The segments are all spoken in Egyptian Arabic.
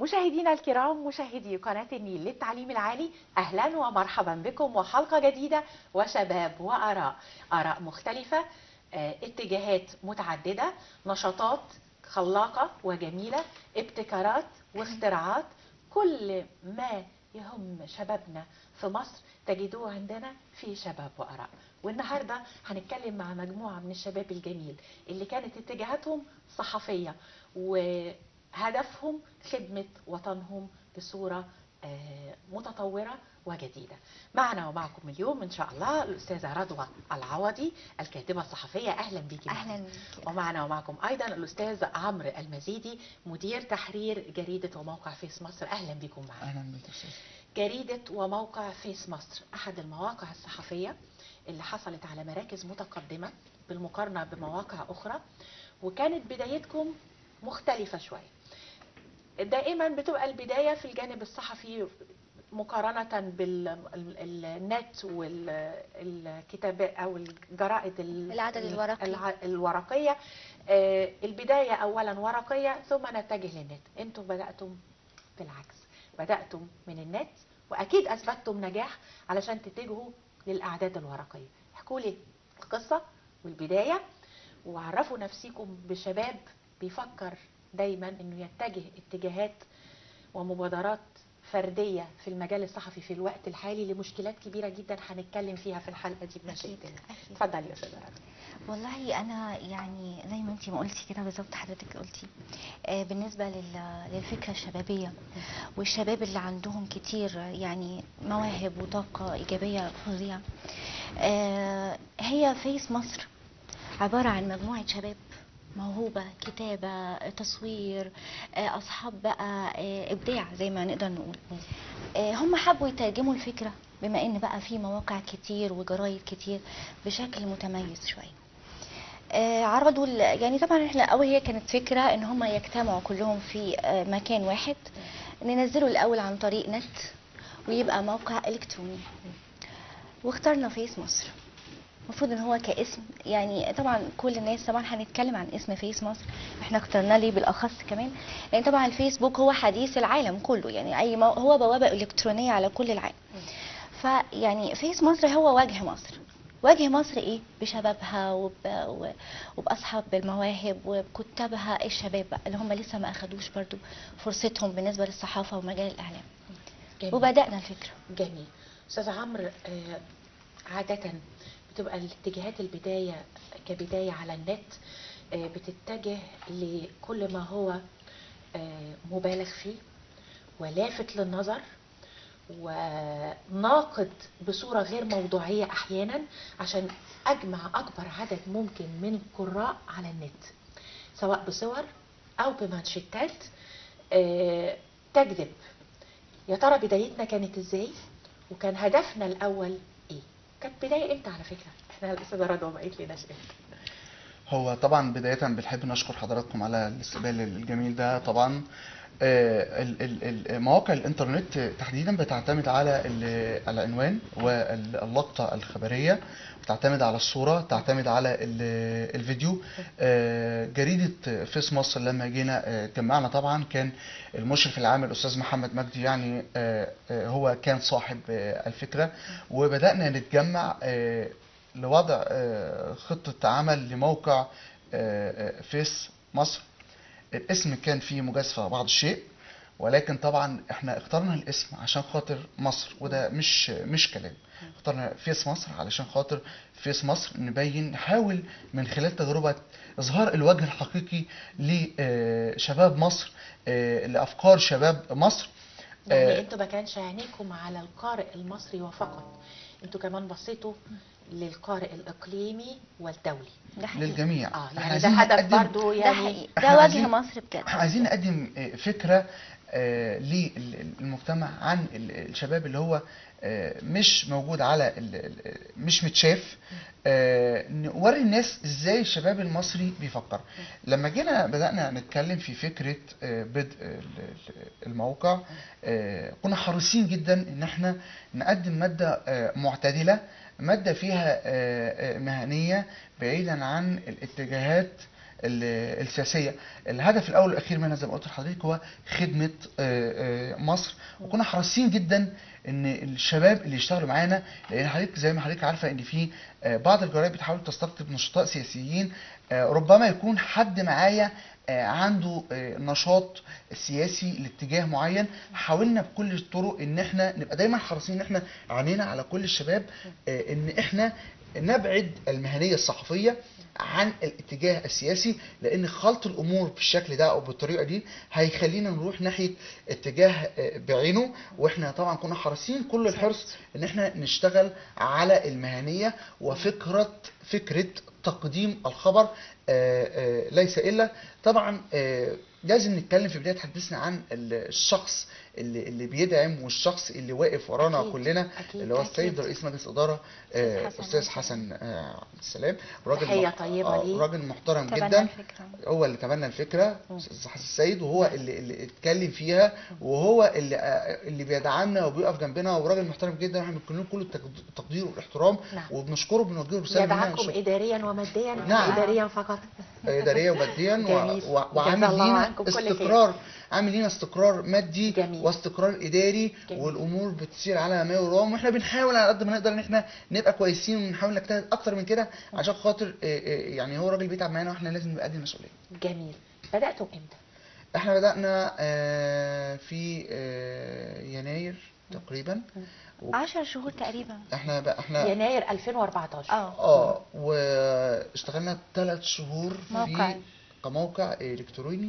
مشاهدينا الكرام مشاهدي قناة النيل للتعليم العالي أهلا ومرحبا بكم وحلقة جديدة وشباب وآراء آراء مختلفة آه، اتجاهات متعددة نشاطات خلاقة وجميلة ابتكارات واختراعات كل ما يهم شبابنا في مصر تجدوه عندنا في شباب وآراء والنهاردة هنتكلم مع مجموعة من الشباب الجميل اللي كانت اتجاهاتهم صحفية وهدفهم خدمة وطنهم بصورة آه، متطورة وجديدة معنا ومعكم اليوم إن شاء الله الأستاذة رضوى العوضي الكاتبة الصحفية أهلا بك اهلا بيك ومعنا ومعكم أيضا الأستاذ عمرو المزيدي مدير تحرير جريدة وموقع فيس مصر أهلا بكم معنا اهلا بك يا استاذ جريدة وموقع فيس مصر أحد المواقع الصحفية اللي حصلت على مراكز متقدمة بالمقارنة بمواقع أخرى وكانت بدايتكم مختلفة شوية دائما بتبقى البداية في الجانب الصحفي مقارنة بالنت والكتابات أو الجرائد ال- العدد الورقي. الع- الورقية آه، البداية أولا ورقية ثم نتجه للنت انتم بدأتم بالعكس بدأتم من النت وأكيد أثبتتم نجاح علشان تتجهوا للأعداد الورقية احكوا لي القصة والبداية وعرفوا نفسيكم بشباب بيفكر دايما انه يتجه اتجاهات ومبادرات فردية في المجال الصحفي في الوقت الحالي لمشكلات كبيرة جدا هنتكلم فيها في الحلقة دي بمشيئة الله أكيد. اتفضلي يا أستاذة رنا. والله انا يعني زي ما انت ما قلتي كده بالظبط حضرتك قلتي آه بالنسبه لل- للفكره الشبابيه والشباب اللي عندهم كتير يعني مواهب وطاقه ايجابيه فظيعه آه هي فيس مصر عباره عن مجموعه شباب موهوبة كتابة تصوير آه، أصحاب بقى آه، إبداع زي ما نقدر نقول آه، هم حبوا يترجموا الفكرة بما إن بقى في مواقع كتير وجرايد كتير بشكل متميز شوية آه، عرضوا ال- يعني طبعا احنا اول هي كانت فكره ان هم يجتمعوا كلهم في آه، مكان واحد ننزله الاول عن طريق نت ويبقى موقع الكتروني واخترنا فيس مصر المفروض ان هو كاسم يعني طبعا كل الناس طبعا هنتكلم عن اسم فيس مصر احنا اخترناه ليه بالاخص كمان لان طبعا الفيسبوك هو حديث العالم كله يعني اي مو هو بوابه الكترونيه على كل العالم فيعني فيس مصر هو وجه مصر وجه مصر ايه بشبابها وب... و- وباصحاب المواهب وبكتابها الشباب بقى اللي هم لسه ما اخدوش برضو فرصتهم بالنسبه للصحافه ومجال الاعلام جميل. وبدانا الفكره جميل استاذ عمرو آه، عادة بتبقى الاتجاهات البداية كبداية على النت آه، بتتجه لكل ما هو آه، مبالغ فيه ولافت للنظر وناقد بصورة غير موضوعية أحيانا عشان أجمع أكبر عدد ممكن من القراء على النت سواء بصور أو بمانشيتات آه، تجذب يا ترى بدايتنا كانت ازاي وكان هدفنا الاول ايه كانت بدايه امتى على فكره احنا الاستاذه رضوى ما قالت لناش امتى هو طبعا بداية بنحب نشكر حضراتكم على الاستقبال الجميل ده طبعا آه، ال- ال- ال- مواقع الانترنت تحديدا بتعتمد على ال- العنوان واللقطة الخبرية بتعتمد على الصورة تعتمد على ال- الفيديو آه، جريدة فيس مصر لما جينا آه، جمعنا طبعا كان المشرف العام الأستاذ محمد مجدي يعني آه، آه، هو كان صاحب آه، الفكرة وبدأنا نتجمع آه، لوضع آه، خطة عمل لموقع آه، آه، فيس مصر الاسم كان فيه مجازفة بعض الشيء ولكن طبعا احنا اخترنا الاسم عشان خاطر مصر وده مش مش كلام اخترنا فيس مصر علشان خاطر فيس مصر نبين نحاول من خلال تجربة اظهار الوجه الحقيقي لشباب مصر آه، لافكار شباب مصر يعني آه، انتوا ما كانش عينيكم على القارئ المصري وفقط انتوا كمان بصيتوا للقارئ الاقليمي والدولي ده حقيقي للجميع اه احنا يعني ده عايزين هدف نقدم- برضو ده يعني حقيقي إحنا ده وجه عايزين- مصر بجد عايزين نقدم آه، فكرة آه، للمجتمع عن ال- الشباب اللي هو آه، مش موجود على ال- ال- مش متشاف آه، نوري الناس ازاي الشباب المصري بيفكر لما جينا بدأنا نتكلم في فكرة آه، بدء ال- ال- الموقع آه، كنا حريصين جدا ان احنا نقدم مادة آه، معتدلة مادة فيها آه، آه، مهنية بعيدا عن الاتجاهات ال- السياسيه الهدف الاول والاخير منها زي ما قلت لحضرتك هو خدمه آه، آه، مصر وكنا حريصين جدا ان الشباب اللي يشتغلوا معانا لان حضرتك زي ما حضرتك عارفه ان في آه، بعض الجرايد بتحاول تستقطب نشطاء سياسيين آه، ربما يكون حد معايا آه، عنده آه، نشاط سياسي لاتجاه معين حاولنا بكل الطرق ان احنا نبقى دايما حريصين ان احنا عينينا على كل الشباب آه، ان احنا نبعد المهنيه الصحفيه عن الاتجاه السياسي لان خلط الامور بالشكل ده او بالطريقه دي هيخلينا نروح ناحيه اتجاه آه، بعينه واحنا طبعا كنا حريصين كل الحرص ان احنا نشتغل على المهنيه وفكره فكره تقديم الخبر آه، آه، ليس الا طبعا آه، لازم نتكلم في بدايه حديثنا عن ال- الشخص اللي اللي بيدعم والشخص اللي واقف ورانا أكيد، كلنا أكيد، اللي هو أكيد. السيد رئيس مجلس اداره آه، حسن استاذ عبد حسن آه، عبد السلام راجل تحية مح- طيبة آه، ليه. راجل محترم تبنى جدا الفكرة هو اللي تبنى الفكره مم. استاذ حسن السيد وهو اللي اللي اتكلم فيها وهو اللي آه، اللي بيدعمنا وبيقف جنبنا وراجل محترم جدا واحنا بنكون له كل التقد- التقدير والاحترام نعم. وبنشكره وبنوجه له رساله منها يدعمكم شكر- اداريا وماديا نعم. اداريا فقط اداريه وماديا جميل. و- و- جزا وعامل الله لينا عنكم كل خير. استقرار عامل لينا استقرار مادي جميل. واستقرار اداري جميل. والامور بتسير على ما يرام واحنا بنحاول على قد ما نقدر ان احنا نبقى كويسين ونحاول نجتهد اكتر من كده عشان خاطر آه، آه، يعني هو راجل بيتعب معانا واحنا لازم نبقى قد المسؤوليه جميل بداتم امتى احنا بدأنا آه، في آه، يناير تقريبا عشر شهور تقريبا احنا بقى احنا يناير 2014 اه اه واشتغلنا ثلاث شهور موقع. في كموقع الكتروني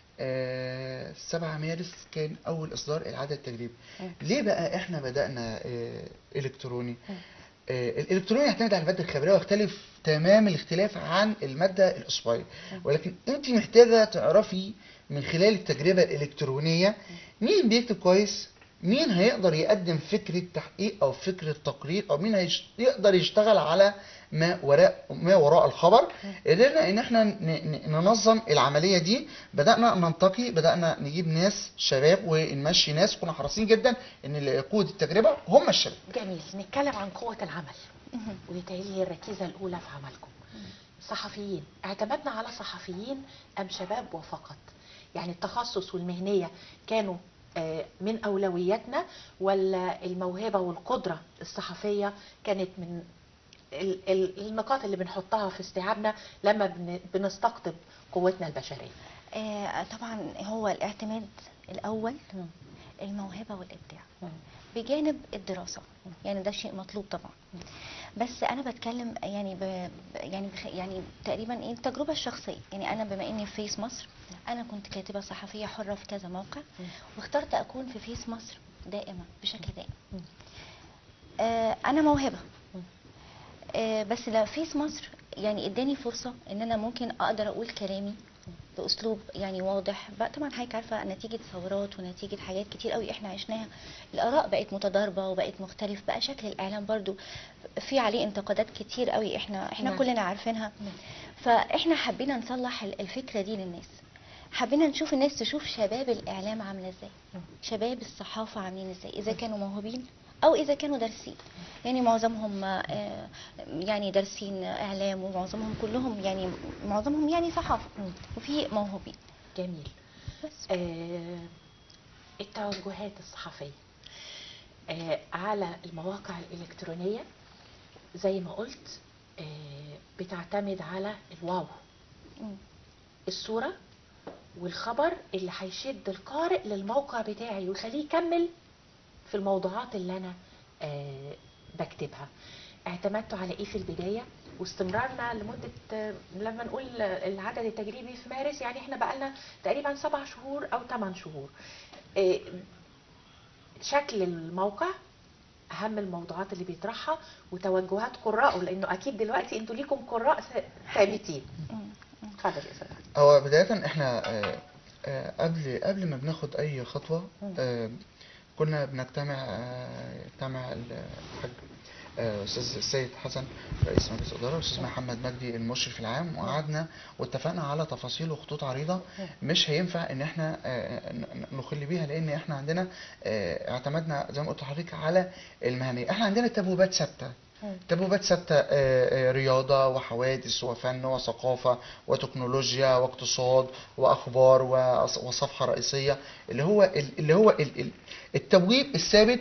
آه 7 مارس كان اول اصدار العدد التجريبي مم. ليه بقى احنا بدأنا آه الكتروني مم. آه الالكتروني يعتمد على الماده الخبريه ويختلف تمام الاختلاف عن الماده الاسبوعيه ولكن انت محتاجه تعرفي من خلال التجربه الالكترونيه مين بيكتب كويس مين هيقدر يقدم فكره تحقيق او فكره تقرير او مين هيش- يقدر يشتغل على ما وراء ما وراء الخبر قدرنا ان احنا ن- ن- ننظم العمليه دي بدانا ننتقي بدانا نجيب ناس شباب ونمشي ناس كنا حريصين جدا ان اللي يقود التجربه هم الشباب جميل نتكلم عن قوه العمل مهم. وبالتالي هي الركيزه الاولى في عملكم صحفيين اعتمدنا على صحفيين ام شباب وفقط يعني التخصص والمهنيه كانوا آه، من اولوياتنا ولا الموهبه والقدره الصحفيه كانت من ال- ال- النقاط اللي بنحطها في استيعابنا لما بن- بنستقطب قوتنا البشريه آه طبعا هو الاعتماد الاول مم. الموهبه والابداع مم. بجانب الدراسه يعني ده شيء مطلوب طبعا بس انا بتكلم يعني ب يعني بخ يعني تقريبا ايه التجربه الشخصيه يعني انا بما اني في فيس مصر انا كنت كاتبه صحفيه حره في كذا موقع مم. واخترت اكون في فيس مصر دائما بشكل دائم مم. آه انا موهبه مم. آه بس لا فيس مصر يعني اداني فرصه ان انا ممكن اقدر اقول كلامي باسلوب يعني واضح بقى طبعا حضرتك عارفه نتيجه ثورات ونتيجه حاجات كتير قوي احنا عشناها الاراء بقت متضاربه وبقت مختلف بقى شكل الاعلام برضو في عليه انتقادات كتير قوي احنا احنا نعم. كلنا عارفينها نعم. فاحنا حبينا نصلح ال- الفكره دي للناس حبينا نشوف الناس تشوف شباب الاعلام عامله ازاي مم. شباب الصحافه عاملين ازاي اذا كانوا موهوبين او اذا كانوا دارسين يعني معظمهم آه، يعني دارسين اعلام ومعظمهم كلهم يعني معظمهم يعني صحافه مم. وفي موهوبين جميل بس آه، التوجهات الصحفية آه، على المواقع الإلكترونية زي ما قلت آه، بتعتمد على الواو مم. الصورة والخبر اللي هيشد القارئ للموقع بتاعي ويخليه يكمل في الموضوعات اللي أنا آه، بكتبها اعتمدتوا على ايه في البداية واستمرارنا لمدة آه، لما نقول العدد التجريبي في مارس يعني احنا بقالنا تقريبا سبع شهور او ثمان شهور آه، شكل الموقع اهم الموضوعات اللي بيطرحها وتوجهات قراءه لانه اكيد دلوقتي انتوا ليكم قراء ث- ثابتين مم. مم. اتفضل يا استاذ أحمد. هو بداية احنا آه، آه، قبل قبل ما بناخد أي خطوة مم. آه، كنا بنجتمع آه، اجتمع الحاج آه، أستاذ السيد حسن رئيس مجلس الإدارة والأستاذ محمد مجدي المشرف العام وقعدنا واتفقنا على تفاصيل وخطوط عريضة مش هينفع إن احنا آه، ن- نخل بيها لأن احنا عندنا آه، اعتمدنا زي ما قلت لحضرتك على المهنية احنا عندنا تبويبات ثابتة مم. تبويبات ثابته آه، آه، رياضه وحوادث وفن وثقافه وتكنولوجيا واقتصاد واخبار وص- وصفحه رئيسيه اللي هو ال- اللي هو ال- ال- التبويب الثابت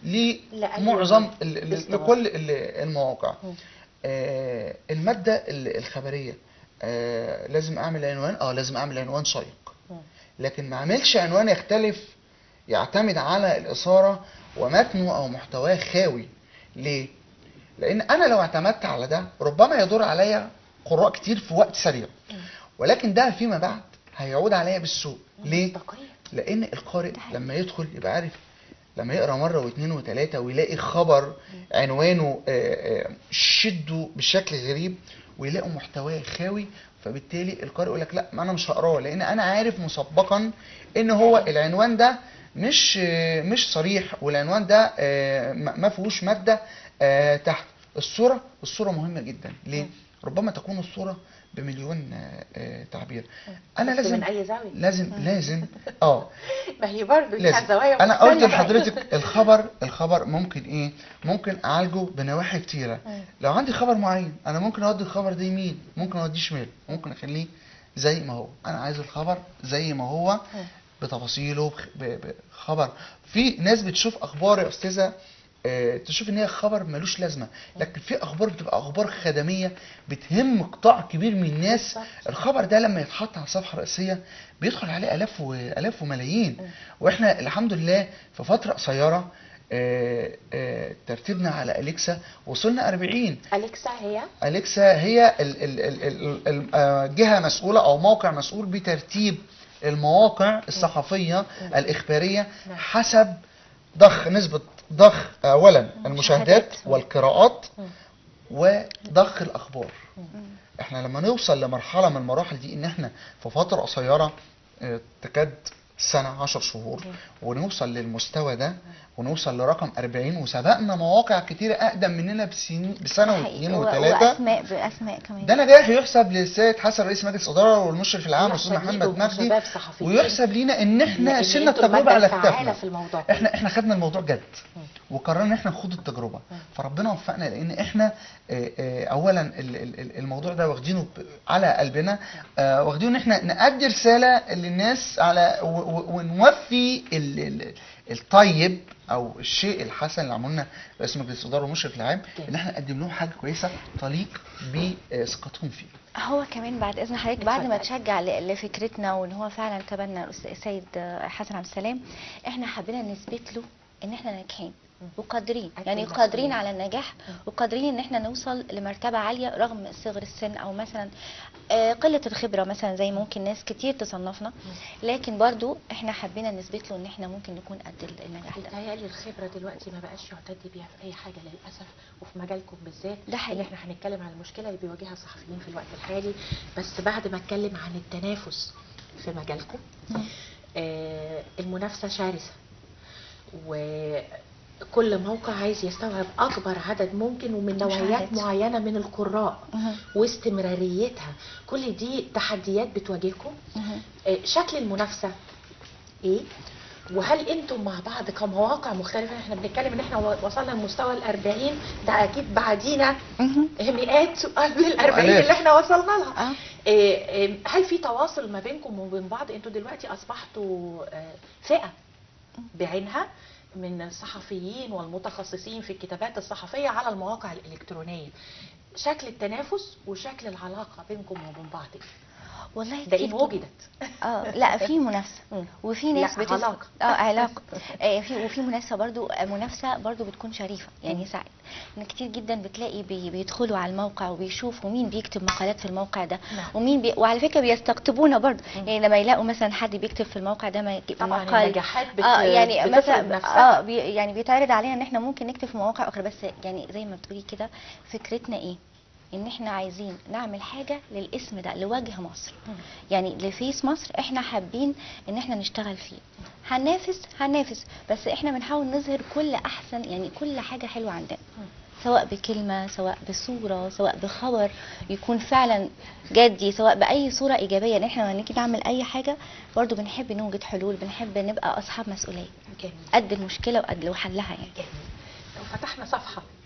لأي لمعظم يوم ال- ال- باستمرار. لكل ال- المواقع مم. آه، الماده ال- الخبريه آه، لازم اعمل عنوان اه لازم اعمل عنوان شيق مم. لكن ما اعملش عنوان يختلف يعتمد على الإثارة ومتنه أو محتواه خاوي ليه؟ لأن أنا لو اعتمدت على ده ربما يدور عليا قراء كتير في وقت سريع ولكن ده فيما بعد هيعود عليا بالسوء ليه؟ مصداقية. لأن القارئ لما يدخل يبقى عارف لما يقرا مره واثنين وثلاثه ويلاقي خبر عنوانه آه، آه، شده بشكل غريب ويلاقوا محتواه خاوي فبالتالي القارئ يقول لك لا ما انا مش هقراه لان انا عارف مسبقا ان هو العنوان ده مش آه، مش صريح والعنوان ده آه، ما ما فيهوش ماده آه، تحت الصوره الصوره مهمه جدا ليه؟ ربما تكون الصوره بمليون آه، آه، تعبير انا بس لازم من أي زاوية لازم لازم اه ما هي برضه ليها لازم زوايا انا قلت مختلفة. لحضرتك الخبر الخبر ممكن ايه ممكن اعالجه بنواحي كتيره مم. لو عندي خبر معين انا ممكن اودي الخبر ده يمين ممكن اوديه شمال ممكن اخليه زي ما هو انا عايز الخبر زي ما هو مم. بتفاصيله بخ- ب- بخبر في ناس بتشوف اخبار يا استاذه آه، تشوف ان هي خبر ملوش لازمه لكن في اخبار بتبقى اخبار خدميه بتهم قطاع كبير من الناس بالظبط. الخبر ده لما يتحط على الصفحه الرئيسيه بيدخل عليه الاف والاف وملايين مم. واحنا الحمد لله في فتره قصيره آه، آه، ترتيبنا على اليكسا وصلنا 40 أليكسا هي اليكسا هي ال- ال- ال- ال- ال- آه، جهه مسؤوله او موقع مسؤول بترتيب المواقع الصحفيه الاخباريه نعم. حسب ضخ نسبه ضخ اولا المشاهدات مشاهدات. والقراءات مم. وضخ الاخبار مم. احنا لما نوصل لمرحله من المراحل دي ان احنا في فتره قصيره آه، تكاد سنه 10 شهور ونوصل للمستوى ده ونوصل لرقم 40 وسبقنا مواقع كتيره اقدم مننا بسنين بسنه حقيقي. واثنين و- وثلاثه واسماء باسماء كمان ده نجاح يحسب للسيد حسن رئيس مجلس الاداره والمشرف العام يحسب الاستاذ ليكم محمد مجدي كشباب صحفيين. ويحسب لينا ان احنا لأن شلنا انتوا التجربه المادة على الفعالة كتافنا في الموضوع احنا احنا خدنا الموضوع جد مم. وقررنا ان احنا نخوض التجربه مم. فربنا وفقنا لان احنا آه، آه، اولا ال- ال- ال- الموضوع ده واخدينه ب- على قلبنا آه، واخدينه ان احنا نأدي رساله للناس على و- و- ونوفي ال- ال- الطيب او الشيء الحسن اللي عملنا رئيس مجلس الاداره والمشرف العام ان احنا نقدم لهم حاجه كويسه تليق بثقتهم فيه هو كمان بعد اذن حضرتك بعد ما اتفضل. تشجع ل- لفكرتنا وان هو فعلا تبنى الأستاذ- السيد حسن عبد السلام احنا حبينا نثبت له ان احنا ناجحين وقادرين أكيد يعني مسؤولين. قادرين على النجاح وقادرين ان احنا نوصل لمرتبه عاليه رغم صغر السن او مثلا آه، قله الخبره مثلا زي ممكن ناس كتير تصنفنا لكن برضو احنا حبينا نثبت له ان احنا ممكن نكون قد النجاح ده بيتهيألي الخبرة دلوقتي ما بقاش يعتد بيها في أي حاجة للأسف وفي مجالكم بالذات ده حقيقي. إن إحنا هنتكلم عن المشكلة اللي بيواجهها الصحفيين في الوقت الحالي بس بعد ما أتكلم عن التنافس في مجالكم آه المنافسة شرسة وكل موقع عايز يستوعب أكبر عدد ممكن ومن نوعيات مشاهدات. معينة من القراء مهم. واستمراريتها كل دي تحديات بتواجهكم مهم. آه، شكل المنافسه ايه وهل انتم مع بعض كمواقع مختلفه احنا بنتكلم ان احنا و- وصلنا لمستوى ال 40 ده اكيد بعدينا مهم. مئات قبل ال 40 وآلاف. اللي احنا وصلنا لها اه إيه، إيه، هل في تواصل ما بينكم وبين بعض انتوا دلوقتي اصبحتوا آه، فئه بعينها من الصحفيين والمتخصصين في الكتابات الصحفيه على المواقع الالكترونيه شكل التنافس وشكل العلاقه بينكم وبين بعض والله ده كتير ان وجدت اه لا في منافسه مم. وفي ناس لا، بتس... علاقة. اه علاقه آه في وفي منافسه برضو آه، منافسه برضو بتكون شريفه يعني مم. ساعات ان كتير جدا بتلاقي بي بيدخلوا على الموقع وبيشوفوا مين بيكتب مقالات في الموقع ده نعم. ومين بي... وعلى فكره بيستقطبونا برضو مم. يعني لما يلاقوا مثلا حد بيكتب في الموقع ده ما يجيب طبعا مقال النجاحات بت... اه يعني بتفرض مثلا نفسها اه بي يعني بيتعرض علينا ان احنا ممكن نكتب في مواقع اخرى بس يعني زي ما بتقولي كده فكرتنا ايه ان احنا عايزين نعمل حاجه للاسم ده لوجه مصر مم. يعني لفيس مصر احنا حابين ان احنا نشتغل فيه هننافس هننافس بس احنا بنحاول نظهر كل احسن يعني كل حاجه حلوه عندنا مم. سواء بكلمه سواء بصوره سواء بخبر يكون فعلا جدي سواء باي صوره ايجابيه ان احنا لما نيجي نعمل اي حاجه برضو بنحب نوجد حلول بنحب نبقى اصحاب مسؤوليه جميل قد المشكله وقد وحلها يعني جميل لو فتحنا صفحه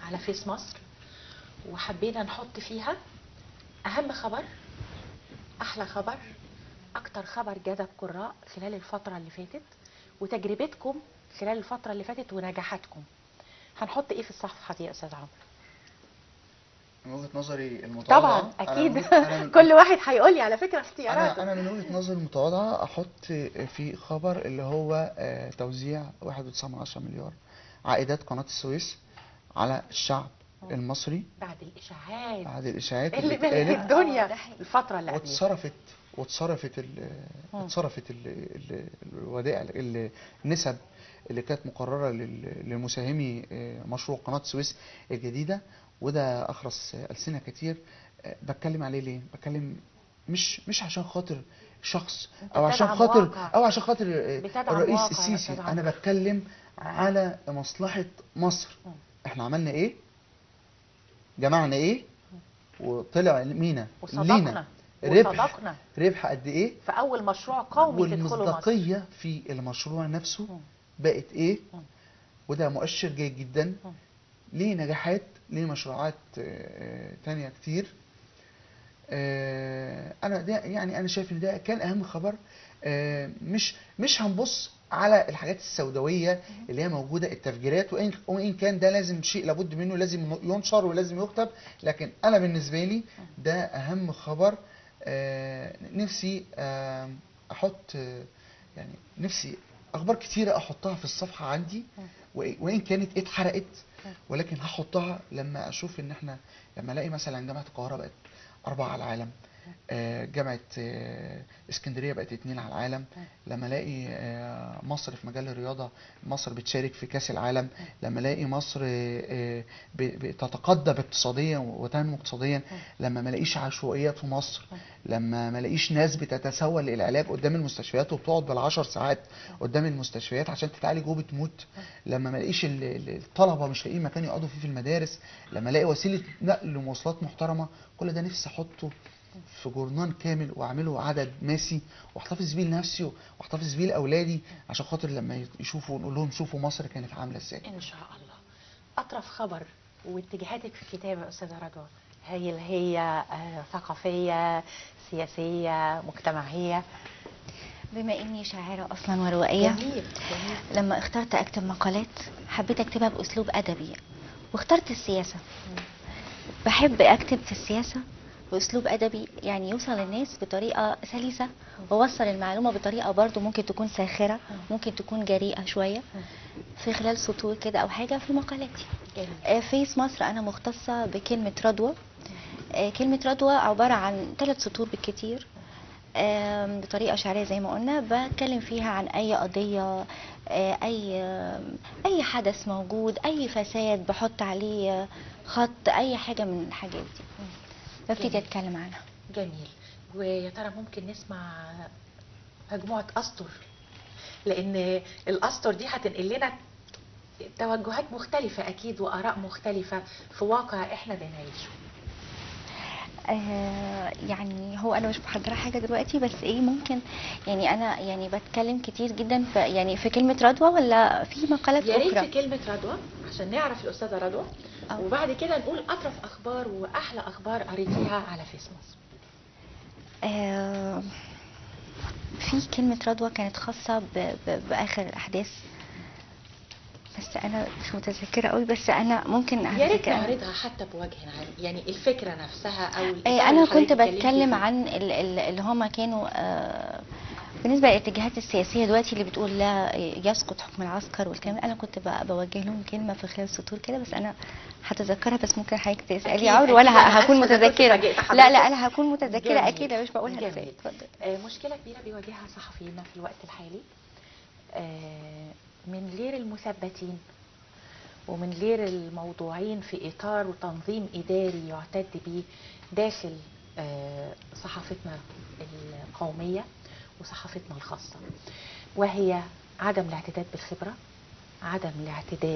على فيس مصر وحبينا نحط فيها اهم خبر احلى خبر اكتر خبر جذب قراء خلال الفتره اللي فاتت وتجربتكم خلال الفتره اللي فاتت ونجاحاتكم هنحط ايه في الصفحه دي يا استاذ عمرو من وجهة نظري المتواضعة طبعا أنا اكيد من وجهة- أنا من- كل واحد هيقول لي على فكره اختياراته انا انا من وجهة نظري المتواضعة احط في خبر اللي هو آه، توزيع 1.9 مليار عائدات قناة السويس على الشعب المصري بعد الاشاعات بعد الاشاعات اللي اللي ملت اتقالت الدنيا آه، ده حقيقي. الفتره اللي قبلها واتصرفت واتصرفت ال مم. اتصرفت ال ال الودائع ال- النسب اللي كانت مقررة لل- لمساهمي آه، مشروع قناة السويس الجديدة وده أخرس ألسنة كتير آه، بتكلم عليه ليه؟ بتكلم مش مش عشان خاطر شخص أنت او عشان بتدعم خاطر واقع. او عشان خاطر آه، بتدعم الرئيس واقع يا السيسي أستاذ انا عمرو. بتكلم على مصلحة مصر مم. احنا عملنا ايه جمعنا ايه وطلع مينا وصدقنا لينا ربح وصدقنا ربح قد ايه في اول مشروع قومي تدخله مصر والمصداقية في المشروع نفسه مم. بقت ايه مم. وده مؤشر جيد جدا مم. ليه نجاحات ليه مشروعات آه، تانية كتير آه، انا ده يعني انا شايف ان ده كان اهم خبر آه، مش مش هنبص على الحاجات السوداويه اللي هي موجوده التفجيرات وان وان كان ده لازم شيء لابد منه لازم ينشر ولازم يكتب لكن انا بالنسبه لي ده اهم خبر آه، نفسي آه، احط آه، يعني نفسي اخبار كتيره احطها في الصفحه عندي وإ- وان كانت اتحرقت ولكن هحطها لما اشوف ان احنا لما الاقي مثلا جامعه القاهره بقت اربعه على العالم آه، جامعه آه، اسكندريه بقت اتنين على العالم لما الاقي آه، مصر في مجال الرياضه مصر بتشارك في كاس العالم لما الاقي مصر آه، آه، ب- بتتقدم اقتصاديا وتنمو اقتصاديا لما ما الاقيش عشوائيات في مصر لما ما الاقيش ناس بتتسول للعلاج قدام المستشفيات وبتقعد بالعشر ساعات قدام المستشفيات عشان تتعالج وبتموت لما ما الاقيش ال- ال- الطلبه مش لاقيين مكان يقعدوا فيه في المدارس لما الاقي وسيله نقل ومواصلات محترمه كل ده نفسي احطه في جورنان كامل واعمله عدد ماسي واحتفظ بيه لنفسي واحتفظ بيه لاولادي عشان خاطر لما يشوفوا نقول لهم شوفوا مصر كانت عامله ازاي ان شاء الله اطرف خبر واتجاهاتك في الكتابه يا استاذه رضوى هي اللي هي آه، ثقافيه سياسيه مجتمعيه بما اني شاعره اصلا وروائيه جميل جميل لما اخترت اكتب مقالات حبيت اكتبها باسلوب ادبي واخترت السياسه بحب اكتب في السياسه باسلوب ادبي يعني يوصل للناس بطريقه سلسه ووصل المعلومه بطريقه برضو ممكن تكون ساخره ممكن تكون جريئه شويه في خلال سطور كده او حاجه في مقالاتي جميل آه، فيس مصر انا مختصه بكلمه رضوى آه، كلمه رضوى عباره عن ثلاث سطور بالكتير آم، بطريقه شعريه زي ما قلنا بتكلم فيها عن اي قضيه آه، اي آم، اي حدث موجود اي فساد بحط عليه آه، خط اي حاجه من الحاجات دي ببتدي جميل. اتكلم عنها جميل ويا ترى ممكن نسمع مجموعه اسطر لان الاسطر دي هتنقل لنا توجهات مختلفه اكيد واراء مختلفه في واقع احنا بنعيشه آه يعني هو انا مش محضره حاجه دلوقتي بس ايه ممكن يعني انا يعني بتكلم كتير جدا في يعني في كلمه رضوى ولا في مقالات يا ريت في اخرى كلمة رضوى عشان نعرف الأستاذة رضوى أه. وبعد كده نقول أطرف أخبار وأحلى أخبار قريتيها على فيس مصر آه في كلمه رضوى كانت خاصه ب ب باخر الاحداث بس انا مش متذكره قوي بس انا ممكن يا ريت أفتكر- نعرضها حتى بوجه عام يعني الفكرة نفسها أو آه، الإطار انا اللي كنت حضرتك اتكلمتي بتكلم فيه. عن ال- ال- اللي هما كانوا آه، بالنسبه للاتجاهات السياسيه دلوقتي اللي بتقول لا يسقط حكم العسكر والكلام ده، انا كنت ب- بوجه لهم كلمه في خلال السطور كده بس انا هتذكرها بس ممكن حضرتك أكيد، تسالي عمرو أكيد، ولا ه- أنا هكون آسفة إذا كنت متذكره فاجئت لا حضرتك. لا انا هكون متذكره جميل. اكيد أنا مش بقولها جميل. ازاي اتفضل آه، مشكلة كبيرة بيواجهها صحفينا في الوقت الحالي آه، من غير المثبتين ومن غير الموضوعين في إطار وتنظيم إداري يعتد به داخل آه، صحافتنا القومية وصحافتنا الخاصة وهي عدم الاعتداد بالخبرة عدم الاعتداد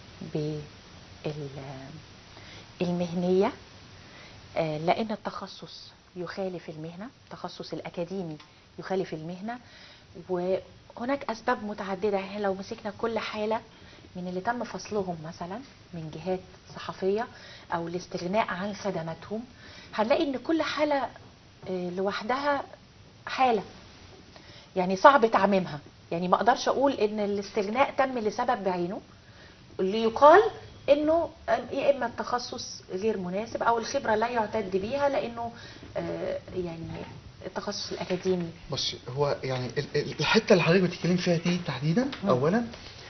بالمهنية آه، لأن التخصص يخالف المهنة التخصص الأكاديمي يخالف المهنة وهناك أسباب متعددة يعني لو مسكنا كل حالة من اللي تم فصلهم مثلا من جهات صحفيه او الاستغناء عن خدماتهم هنلاقي ان كل حاله آه، لوحدها حاله يعني صعب تعميمها يعني ما اقدرش اقول ان الاستغناء تم لسبب بعينه اللي يقال انه يا اما التخصص غير مناسب او الخبره لا يعتد بيها لانه آه، يعني التخصص الاكاديمي بصي هو يعني ال- ال- الحته اللي حضرتك بتتكلم فيها دي تحديدا مم. اولا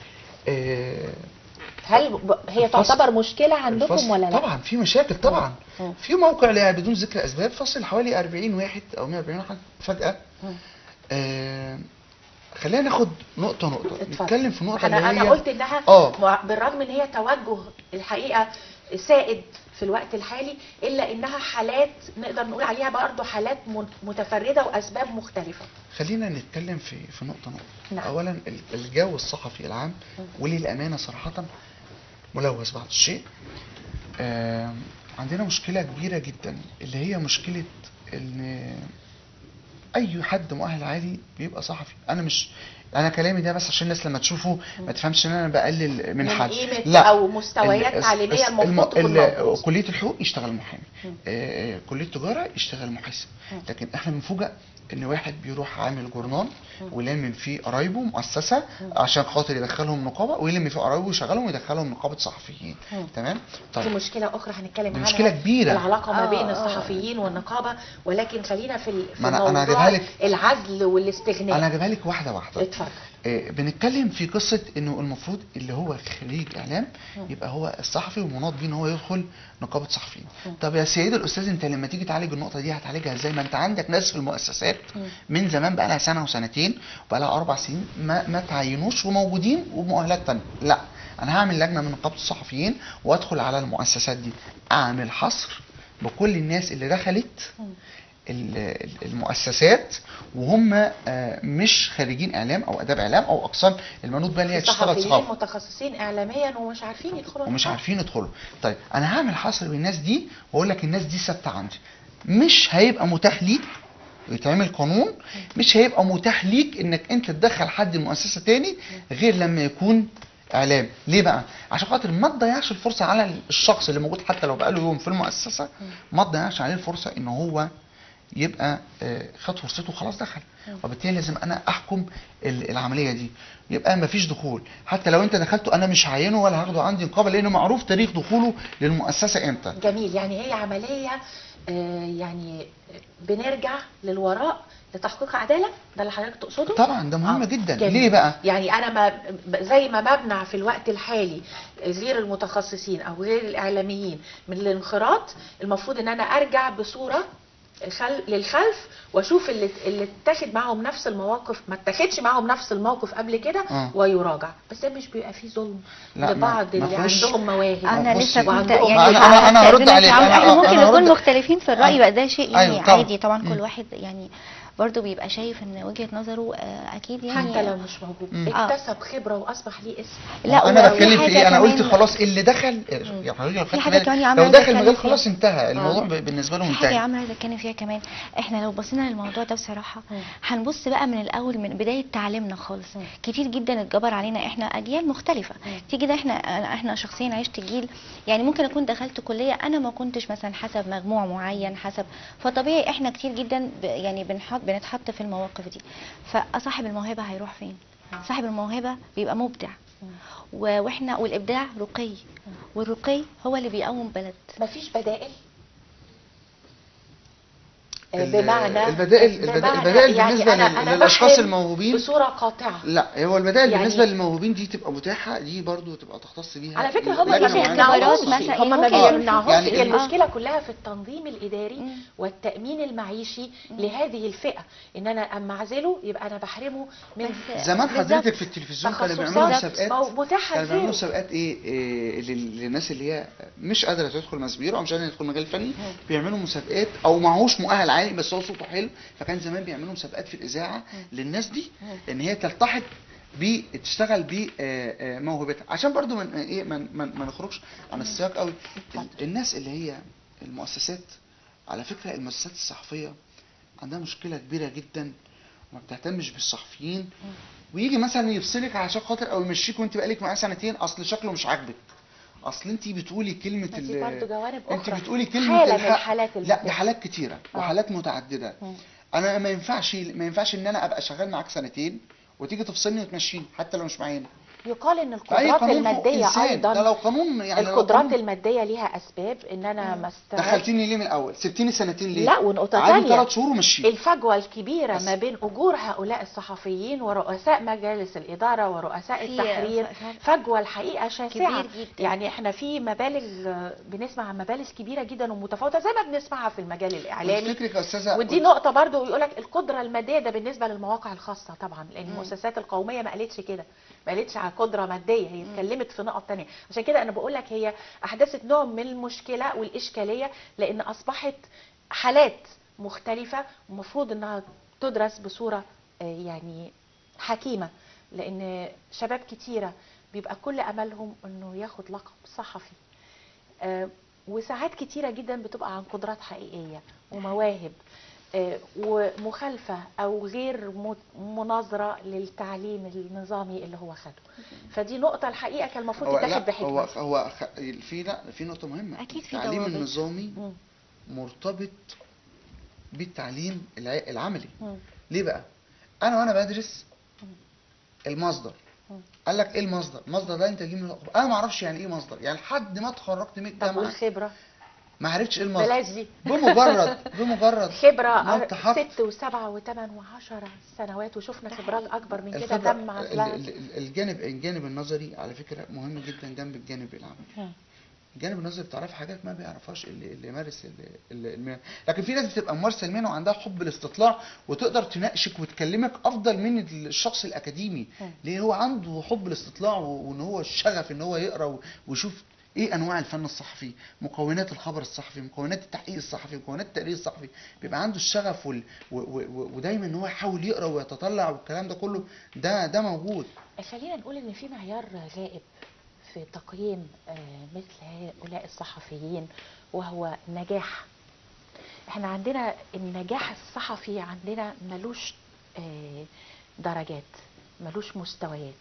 آه، هل ب- هي الفصل- تعتبر مشكله عندكم الفصل- ولا لا؟ طبعا في مشاكل طبعا مم. في موقع لا بدون ذكر اسباب فصل حوالي 40 واحد او 140 واحد فجاه مم. آه خلينا ناخد نقطه نقطه اتفضل. نتكلم في نقطه انا اللي انا هي قلت انها اه مع- بالرغم ان هي توجه الحقيقه سائد في الوقت الحالي الا انها حالات نقدر نقول عليها برضه حالات من- متفرده واسباب مختلفه خلينا نتكلم في في نقطه نقطه نعم. اولا ال- الجو الصحفي العام مم. وللامانه صراحه ملوث بعض الشيء آه عندنا مشكله كبيره جدا اللي هي مشكله ان اي حد مؤهل عالي بيبقى صحفي انا مش انا كلامي ده بس عشان الناس لما تشوفه ما تفهمش ان انا بقلل من, من حد قيمة لا أو مستويات ال- تعليمية الس- المفروض تكون ال- موجودة. كليه الحقوق يشتغل محامي مم. آه، كليه تجاره يشتغل محاسب مم. لكن احنا بنفوجئ ان واحد بيروح عامل جورنال مم. ويلم فيه قرايبه مؤسسه مم. عشان خاطر يدخلهم نقابه ويلم فيه قرايبه ويشغلهم ويدخلهم نقابه صحفيين مم. تمام دي طيب مشكله اخرى هنتكلم دي عنها مشكلة كبيرة. العلاقه ما آه، بين آه. الصحفيين والنقابه ولكن خلينا في ال- في ما أنا- أنا موضوع هجيبها لك. العزل والاستغناء انا هجيبها لك واحده واحده اتفضل آه، بنتكلم في قصه انه المفروض اللي هو خريج اعلام مم. يبقى هو الصحفي ومناط بيه ان هو يدخل نقابه صحفيين مم. طب يا سيدي الاستاذ انت لما تيجي تعالج النقطه دي هتعالجها ازاي ما انت عندك ناس في المؤسسات مم. من زمان بقى لها سنه وسنتين وبقى لها اربع سنين ما ما تعينوش وموجودين وبمؤهلات تانية لا انا هعمل لجنه من نقابه الصحفيين وادخل على المؤسسات دي اعمل حصر بكل الناس اللي دخلت مم. ال- ال- المؤسسات وهم آه، مش خريجين اعلام او اداب اعلام او اقسام المنوط بقى اللي هي تشتغل صحفيين صحافه متخصصين اعلاميا ومش عارفين يدخلوا ومش النقابة. عارفين يدخلوا طيب انا هعمل حصر بالناس دي واقول لك الناس دي ثابته عندي مش هيبقى متاح ليك يتعمل قانون مش هيبقى متاح ليك انك انت تدخل حد مؤسسه تاني غير لما يكون اعلام ليه بقى عشان خاطر ما تضيعش الفرصه على الشخص اللي موجود حتى لو بقاله يوم في المؤسسه ما تضيعش عليه الفرصه ان هو يبقى آه، خد فرصته وخلاص دخل وبالتالي لازم انا احكم ال- العمليه دي يبقى ما فيش دخول حتى لو انت دخلته انا مش هعينه ولا هاخده عندي نقابه لانه معروف تاريخ دخوله للمؤسسه امتى جميل يعني هي عمليه آه، يعني بنرجع للوراء لتحقيق عداله ده اللي حضرتك تقصده طبعا ده مهم آه، جدا جميل. ليه بقى يعني انا ما ب- زي ما بمنع في الوقت الحالي غير المتخصصين او غير الاعلاميين من الانخراط المفروض ان انا ارجع بصوره خل... للخلف واشوف اللي اللي اتاخد معاهم نفس المواقف ما اتاخدش معاهم نفس الموقف قبل كده آه. ويراجع بس ده مش بيبقى فيه ظلم لا، ما- لبعض ما اللي فيهوش- عندهم مواهب انا بصي، لسه كنت وعندهم- يعني أنا- أنا- أنا هرد هستأذنك عليك. يا عم، أنا- احنا ممكن أنا نكون هرد- مختلفين في الرأي بقى ده شيء يعني أيوة، طبعا. عادي طبعا مم. كل واحد يعني برضه بيبقى شايف ان وجهة نظره آه، اكيد يعني حتى لو مش موجود مم. آه. اكتسب خبره واصبح ليه اسم لا انا وفي بتكلم في حاجة ايه انا قلت كمان- خلاص اللي دخل يا حضرتك لو خدت حاجة بالك، كمان يا عم لو عايزة دخل أتكلم المجال فيها. خلاص انتهى الموضوع آه. ب- بالنسبه له في حاجة يا منتهي عم عايزة اتكلم فيها كمان احنا لو بصينا للموضوع ده بصراحة مم. هنبص بقى من الاول من بداية تعليمنا خالص مم. كتير جدا اتجبر علينا احنا اجيال مختلفة مم. تيجي ده احنا احنا شخصيا عشت جيل يعني ممكن اكون دخلت كلية انا ما كنتش مثلا حسب مجموع معين حسب فطبيعي احنا كتير جدا ب- يعني بنحط بنتحط في المواقف دي فصاحب الموهبة هيروح فين مم. صاحب الموهبة بيبقى مبدع مم. و- واحنا والابداع رقي والرقي هو اللي بيقوم بلد مفيش بدائل ال- بمعنى البدائل البدائل, بمعنى البدائل يعني بالنسبه أنا- لل- أنا للاشخاص بحرم الموهوبين بصوره قاطعه لا هو البدائل يعني- بالنسبه للموهوبين دي تبقى متاحه دي برضو تبقى تختص بيها على فكره هم لجنة ما في معينة. اختبارات بيمنعوهمش مثلا، هم ما ممكن يكون في- بيمنعوهمش يعني هي ال- المشكله كلها في التنظيم الاداري مم. والتامين المعيشي لهذه الفئه ان انا اما اعزله يبقى انا بحرمه من بس- زمان بالظبط. حضرتك في التلفزيون كانوا بيعملوا تخصصات مسابقات مو- متاحه كانوا بيعملوا لغيره مسابقات ايه, إيه لل- للناس اللي هي مش قادره تدخل مسبير او مش قادره تدخل مجال فني بيعملوا مسابقات او معهوش مؤهل عالي بس هو صوته حلو فكان زمان بيعملوا مسابقات في الاذاعه للناس دي ان هي تلتحق بتشتغل بموهبتها عشان برضو من ايه ما من ما نخرجش عن السياق قوي ال- الناس اللي هي المؤسسات على فكره المؤسسات الصحفيه عندها مشكله كبيره جدا وما بتهتمش بالصحفيين ويجي مثلا يفصلك عشان خاطر او يمشيك وانت بقالك معاه سنتين اصل شكله مش عاجبك اصل انت بتقولي كلمه ما دي برضه جوانب انت أخرى. بتقولي كلمه حالة من الحق. الحالات لا المختلفة. دي حالات كتيره آه. وحالات متعدده مم. انا ما ينفعش ما ينفعش ان انا ابقى شغال معاك سنتين وتيجي تفصلني وتمشيني حتى لو مش معانا يقال ان فأي القدرات قانون حقوق الماديه إنسان، ايضا ده لو قانون يعني لو القدرات قانون الماديه ليها اسباب ان انا ما استوعبش دخلتيني ليه من الاول سبتيني سنتين ليه لا ونقطه عادي ثانيه ثلاث شهور ومشيت الفجوة الكبيرة بس. ما بين أجور هؤلاء الصحفيين ورؤساء مجالس الإدارة ورؤساء في التحرير ف- فجوة الحقيقة شاسعة كبير جدا. يعني احنا في مبالغ آه، بنسمع عن مبالغ كبيرة جدا ومتفاوتة زي ما بنسمعها في المجال الإعلامي فكرك يا استاذه ودي نقطة برضو يقول لك القدرة المادية ده بالنسبة للمواقع الخاصة طبعا لأن مم. المؤسسات القومية ما قالتش كده ما قالتش على قدرة مادية هي اتكلمت في نقط تانية عشان كده أنا بقول لك هي أحدثت نوع من المشكلة والإشكالية لأن أصبحت حالات مختلفة ومفروض إنها تدرس بصورة آه، يعني حكيمة لأن شباب كتيرة بيبقى كل أملهم إنه ياخد لقب صحفي آه، وساعات كتيرة جدا بتبقى عن قدرات حقيقية ومواهب آه، ومخالفة أو غير م- مناظرة للتعليم النظامي اللي هو خده فدي نقطة الحقيقة كان المفروض هو تتاخد لا بحكمة هو هو خ- في لا في نقطه مهمه أكيد في التعليم ضوابط. النظامي مم. مرتبط بالتعليم الع- العملي مم. ليه بقى انا وانا بدرس المصدر مم. قال لك ايه المصدر المصدر ده انت تجيب من الأخبار. انا ما اعرفش يعني ايه مصدر يعني لحد ما اتخرجت من طب الجامعه والخبرة ما عرفتش ايه المصدر بلاش دي بمجرد بمجرد خبرة ما أر- التحقت ست وسبعة وثمان وعشرة سنوات وشفنا ده خبرات حقيقي. أكبر من كده الخبرة تم ال- عزلها ال- ال- الجانب الجانب النظري على فكره مهم جدا جنب الجانب العملي مم. الجانب النظري بتعرف حاجات ما بيعرفهاش اللي اللي مارس ال- ال- المهنه لكن في ناس بتبقى ممارسه المهنه وعندها حب الاستطلاع وتقدر تناقشك وتكلمك افضل من الشخص الاكاديمي مم. ليه هو عنده حب الاستطلاع و- وان هو الشغف ان هو يقرا و- ويشوف ايه انواع الفن الصحفي مكونات الخبر الصحفي مكونات التحقيق الصحفي مكونات التقرير الصحفي بيبقى عنده الشغف وال... و... و... و- ودايما ان هو يحاول يقرا ويتطلع والكلام ده كله ده ده موجود خلينا نقول ان في معيار غائب في تقييم آه، مثل هؤلاء الصحفيين وهو نجاح احنا عندنا النجاح الصحفي عندنا ملوش آه، درجات ملوش مستويات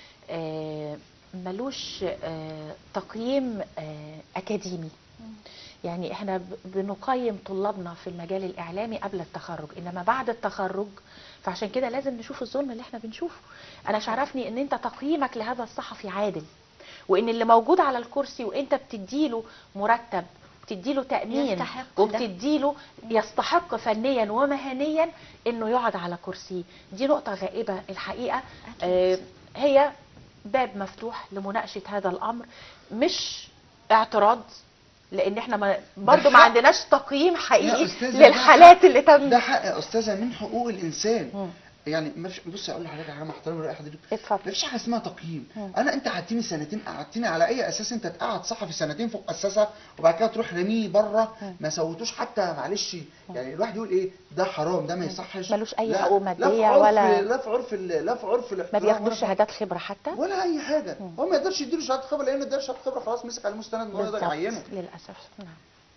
آه، ملوش آه، تقييم آه، اكاديمي يعني احنا ب- بنقيم طلابنا في المجال الاعلامي قبل التخرج انما بعد التخرج فعشان كده لازم نشوف الظلم اللي احنا بنشوفه انا مش عرفني ان انت تقييمك لهذا الصحفي عادل وان اللي موجود على الكرسي وانت بتديله مرتب بتديله تامين يستحق ده. وبتديله يستحق فنيا ومهنيا انه يقعد على كرسي دي نقطه غائبه الحقيقه أكيد. آه، هي باب مفتوح لمناقشه هذا الامر مش اعتراض لان احنا ما برضو ما حق. عندناش تقييم يا حقيقي أستاذة، ده للحالات اللي تم ده حق يا استاذه من حقوق الانسان مم. يعني ما فيش بصي اقول لحضرتك على محترم راي حضرتك اتفضل ما فيش حاجه اسمها تقييم مم. انا انت قعدتني سنتين قعدتني على اي اساس انت تقعد صحفي سنتين في مؤسسه وبعد كده تروح رميه بره مم. ما سويتوش حتى معلش يعني الواحد يقول ايه ده حرام ده ما يصحش ملوش أي لا- حقوق لا في مادية عرف- ولا- لا في عرف ال- لا في عرف ما الاحترام بياخدوش ولا في- شهادات خبره حتى ولا اي حاجه مم. هو ما يقدرش يديله شهاده خبره لان اداله شهاده خبره خلاص مسك على المستند ما هو يقدر بالظبط يعينه للاسف نعم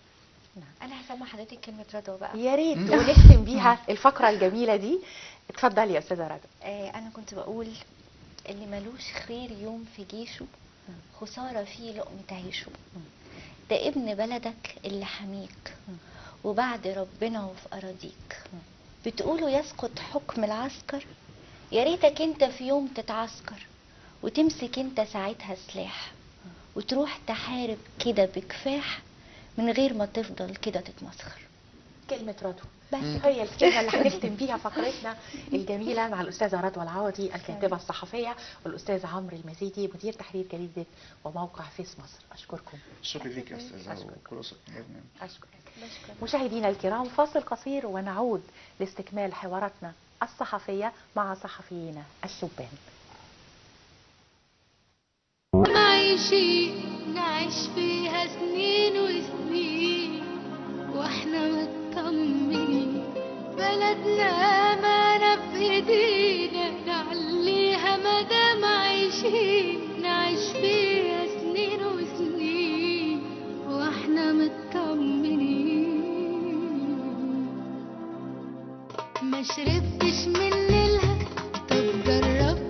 انا هسمع حضرتك كلمه رضوى بقى يا ريت مم. ونختم بيها الفقره الجميله دي اتفضلي يا استاذه رجب آه انا كنت بقول اللي ملوش خير يوم في جيشه خساره فيه لقمه عيشه ده ابن بلدك اللي حميك وبعد ربنا وفي اراضيك بتقولوا يسقط حكم العسكر يا ريتك انت في يوم تتعسكر وتمسك انت ساعتها سلاح وتروح تحارب كده بكفاح من غير ما تفضل كده تتمسخر كلمه رضوى بس هي الكلمه اللي هنختم بيها فقرتنا الجميله مع الاستاذه رضوى العوضي الكاتبه الصحفيه والاستاذ عمرو المزيدي مدير تحرير جريده وموقع فيس مصر اشكركم شكرا ليك يا استاذه أشكرك. وكل سنه وأنت بخير. اشكرك بشكر مشاهدينا الكرام فاصل قصير ونعود لاستكمال حواراتنا الصحفيه مع صحفينا الشبان عايشين نعيش فيها سنين وسنين واحنا مطمنين بلدنا امانة بايدينا نعليها مدام عايشين نعيش فيها سنين وسنين واحنا مطمنين ما شربتش من نيلها طب جربت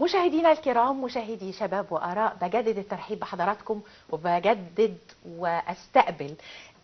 مشاهدينا الكرام مشاهدي شباب وآراء بجدد الترحيب بحضراتكم وبجدد واستقبل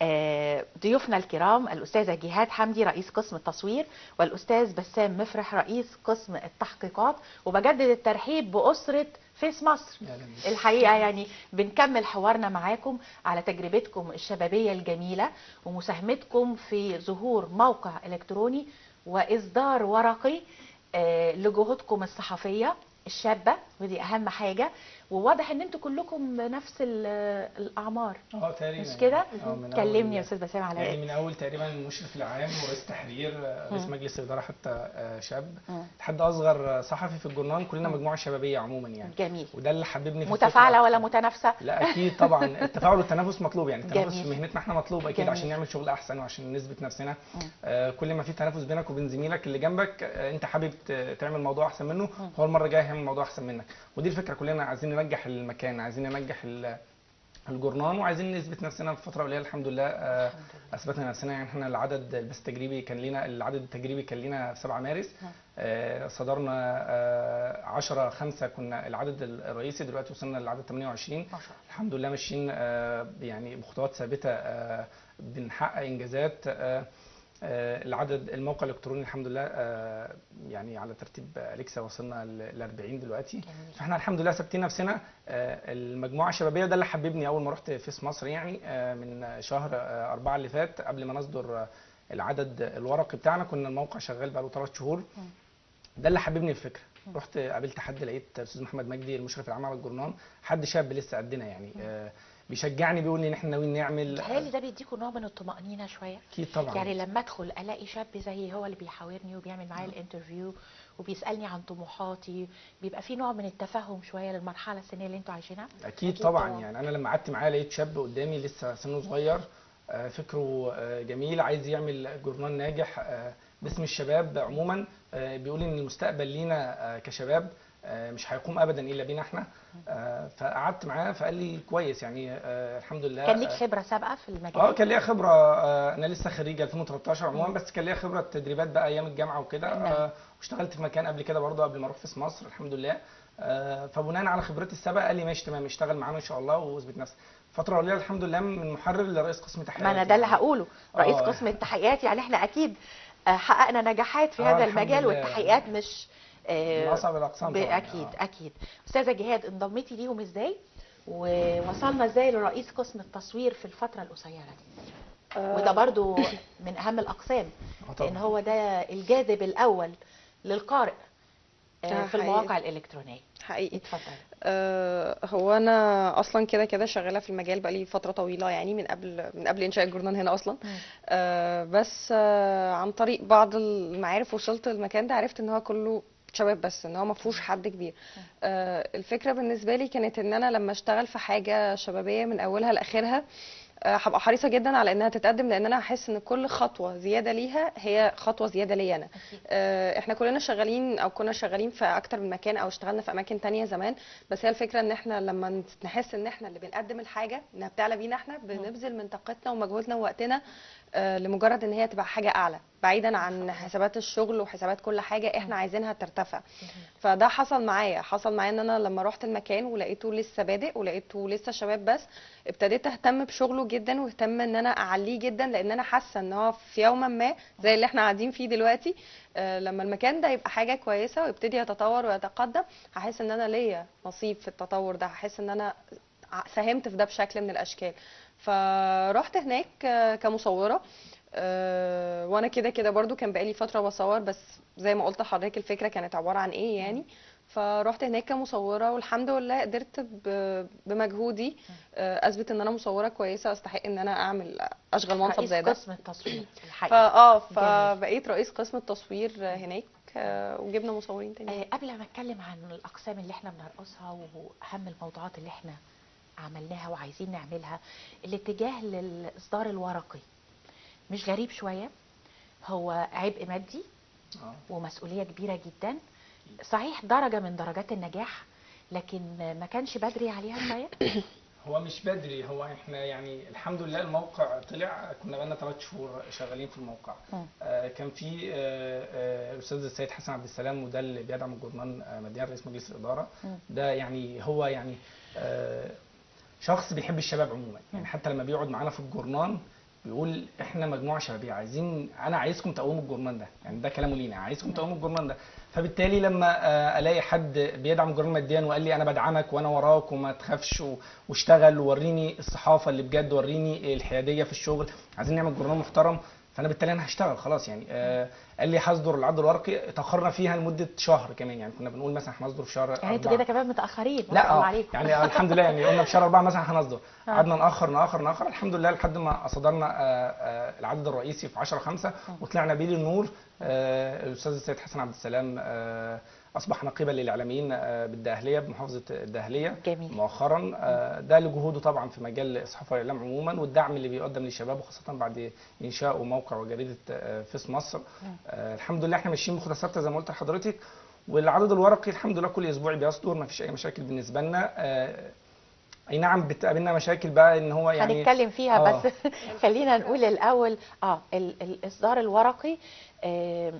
آه، ضيوفنا الكرام الأستاذة جهاد حمدي رئيس قسم التصوير والأستاذ بسام مفرح رئيس قسم التحقيقات وبجدد الترحيب بأسرة فيس مصر الحقيقة يعني بنكمل حوارنا معاكم على تجربتكم الشبابية الجميلة ومساهمتكم في ظهور موقع إلكتروني وإصدار ورقي آه، لجهودكم الصحفية الشابة ودي أهم حاجة وواضح إن أنتوا كلكم نفس ال- الأعمار اه تقريبا مش كده؟ آه، من كلمني يا أول- أستاذ بسام على يعني إيه؟ من اول تقريبا المشرف العام ورئيس تحرير آه، رئيس مجلس اداره حتى آه، شاب مم. لحد اصغر آه، صحفي في الجورنال كلنا مجموعه شبابيه عموما يعني جميل وده اللي حببني في متفاعلة الفكرة ولا أكتر. متنافسة؟ لا اكيد طبعا التفاعل والتنافس مطلوب يعني التنافس جميل. في مهنتنا احنا مطلوب اكيد جميل. عشان نعمل شغل احسن وعشان نثبت نفسنا مم. آه كل ما في تنافس بينك وبين زميلك اللي جنبك آه انت حابب ت- تعمل موضوع احسن منه هو المره الجايه هيعمل موضوع احسن منك ودي الفكره كلنا عايزين ننجح المكان عايزين ننجح ال- الجورنان وعايزين نثبت نفسنا في فتره قليله الحمد لله آه اثبتنا نفسنا يعني احنا العدد البث التجريبي كان لينا العدد التجريبي كان لينا في 7 مارس آه صدرنا آه 10 5 كنا العدد الرئيسي دلوقتي وصلنا للعدد 28 ما شاء الله الحمد لله ماشيين آه، يعني بخطوات ثابته آه، بنحقق انجازات آه، آه، العدد الموقع الالكتروني الحمد لله آه، يعني على ترتيب اليكسا وصلنا ل 40 دلوقتي جميل. فاحنا الحمد لله ثابتين نفسنا آه، المجموعه الشبابيه ده اللي حببني اول ما رحت فيس مصر يعني آه، من شهر آه، أربعة اللي فات قبل ما نصدر آه، العدد الورقي بتاعنا كنا الموقع شغال بقاله ثلاث شهور ده اللي حببني الفكره رحت قابلت حد لقيت استاذ محمد مجدي المشرف العام على الجورنال حد شاب لسه قدنا يعني آه، بيشجعني بيقول لي ان احنا ناويين نعمل بيتهيألي ده بيديكوا نوع من الطمأنينة شوية اكيد طبعا يعني لما ادخل الاقي شاب زي هو اللي بيحاورني وبيعمل معايا الانترفيو وبيسالني عن طموحاتي بيبقى في نوع من التفهم شويه للمرحله السنيه اللي انتوا عايشينها اكيد أكيد طبعا طبعاً. يعني انا لما قعدت معاه لقيت شاب قدامي لسه سنه صغير آه، فكره آه، جميل عايز يعمل جورنال ناجح آه، باسم الشباب عموما آه، بيقول ان المستقبل لينا آه، كشباب آه، مش هيقوم ابدا الا بينا احنا آه، فقعدت معاه فقال لي كويس يعني آه، الحمد لله كان ليك آه، خبره سابقه في المجال اه كان ليا خبره آه، انا لسه خريج 2013 عموما بس كان ليا خبره تدريبات بقى ايام الجامعه وكده نعم. آه، واشتغلت في مكان قبل كده برضه قبل ما اروح في مصر الحمد لله آه، فبناء على خبرتي السابقه قال لي ماشي تمام اشتغل معانا ان شاء الله واثبت نفسك فتره قليله الحمد لله من محرر لرئيس قسم تحرير ما انا ده اللي هقوله رئيس آه. قسم التحقيقات يعني احنا اكيد آه، حققنا نجاحات في آه، هذا الحمد المجال لله. والتحقيقات مش آه، من اصعب الاقسام ب- طبعاً. اكيد آه. اكيد استاذه جهاد انضميتي ليهم ازاي ووصلنا ازاي لرئيس قسم التصوير في الفتره القصيره دي وده برضو من اهم الاقسام آه، طبعاً. لان هو ده الجاذب الاول للقارئ آه، آه، في المواقع الالكترونيه حقيقي اتفضل أه هو انا اصلا كده كده شغاله في المجال بقالي فتره طويله يعني من قبل من قبل انشاء الجورنال هنا اصلا مم. أه بس أه عن طريق بعض المعارف وصلت المكان ده عرفت ان هو كله شباب بس ان هو ما فيهوش حد كبير أه الفكره بالنسبه لي كانت ان انا لما اشتغل في حاجه شبابيه من اولها لاخرها آه، هبقى حريصه جدا على انها تتقدم لان انا هحس ان كل خطوه زياده ليها هي خطوه زياده ليا انا أكيد. آه، احنا كلنا شغالين او كنا شغالين في اكتر من مكان او اشتغلنا في اماكن تانية زمان بس هي الفكره ان احنا لما نحس ان احنا اللي بنقدم الحاجه انها بتعلى بينا احنا بنبذل من طاقتنا ومجهودنا ووقتنا آه، لمجرد ان هي تبقى حاجه اعلى بعيدا عن حسابات الشغل وحسابات كل حاجه احنا عايزينها ترتفع فده حصل معايا حصل معايا ان انا لما رحت المكان ولقيته لسه بادئ ولقيته لسه شباب بس ابتديت اهتم بشغله جدا واهتم ان انا اعليه جدا لان انا حاسه ان هو في يوما ما زي اللي احنا قاعدين فيه دلوقتي آه، لما المكان ده يبقى حاجه كويسه ويبتدي يتطور ويتقدم هحس ان انا ليا نصيب في التطور ده هحس ان انا ع- ساهمت في ده بشكل من الاشكال فرحت هناك آه، كمصوره آه، وانا كده كده برضو كان بقالي فتره بصور بس زي ما قلت لحضرتك الفكره كانت عباره عن ايه يعني فرحت هناك كمصوره والحمد لله قدرت ب- بمجهودي آه، اثبت ان انا مصوره كويسه استحق ان انا اعمل اشغل منصب رئيس زي ده قسم التصوير الحقيقه فاه جميل. فبقيت رئيس قسم التصوير هناك آه، وجبنا مصورين تاني آه، قبل ما اتكلم عن الاقسام اللي احنا بنرقصها واهم الموضوعات اللي احنا عملناها وعايزين نعملها الاتجاه للاصدار الورقي مش غريب شويه هو عبء مادي آه. ومسؤوليه كبيره جدا صحيح درجه من درجات النجاح لكن ما كانش بدري عليها شويه هو مش بدري هو احنا يعني الحمد لله الموقع طلع كنا بقالنا ثلاث شهور شغالين في الموقع مم. آه كان في آه آه الاستاذ السيد حسن عبد السلام وده اللي بيدعم الجورنال آه مدير رئيس مجلس الاداره مم. ده يعني هو يعني آه شخص بيحب الشباب عموما يعني حتى لما بيقعد معانا في الجورنال بيقول احنا مجموعه شبابيه عايزين انا عايزكم تقوموا الجورنال ده يعني ده كلامه لينا عايزكم تقوموا الجورنال ده فبالتالي لما آه، الاقي حد بيدعم الجورنال ماديا وقال لي انا بدعمك وانا وراك وما تخافش و- واشتغل ووريني الصحافه اللي بجد وريني الحياديه في الشغل عايزين نعمل جورنال محترم فانا بالتالي انا هشتغل خلاص يعني آه قال لي هصدر العرض الورقي تاخرنا فيها لمده شهر كمان يعني كنا بنقول مثلا هنصدر في شهر يعني انتوا أربعة. كده كمان متاخرين ما لا شاء الله اه عليكم يعني الحمد لله يعني قلنا في شهر أربعة مثلا هنصدر آه. قعدنا نأخر نأخر نأخر الحمد لله لحد ما صدرنا آه، آه، العدد الرئيسي في 10 5 وطلعنا بيه للنور آه، الأستاذ السيد حسن عبد السلام آه، أصبح نقيبا للإعلاميين آه، بالداهلية بمحافظة الداهلية جميل. مؤخرا آه، ده لجهوده طبعا في مجال الصحافة والإعلام عموما والدعم اللي بيقدم للشباب وخاصة بعد إنشاء موقع وجريدة آه، فيس مصر آه، الحمد لله احنا ماشيين بخطى ثابتة زي ما قلت لحضرتك والعدد الورقي الحمد لله كل اسبوع بيصدر ما فيش اي مشاكل بالنسبه لنا آه، اي نعم بتقابلنا مشاكل بقى ان هو يعني هنتكلم فيها آه. بس خلينا نقول الاول اه ال- الاصدار الورقي آه،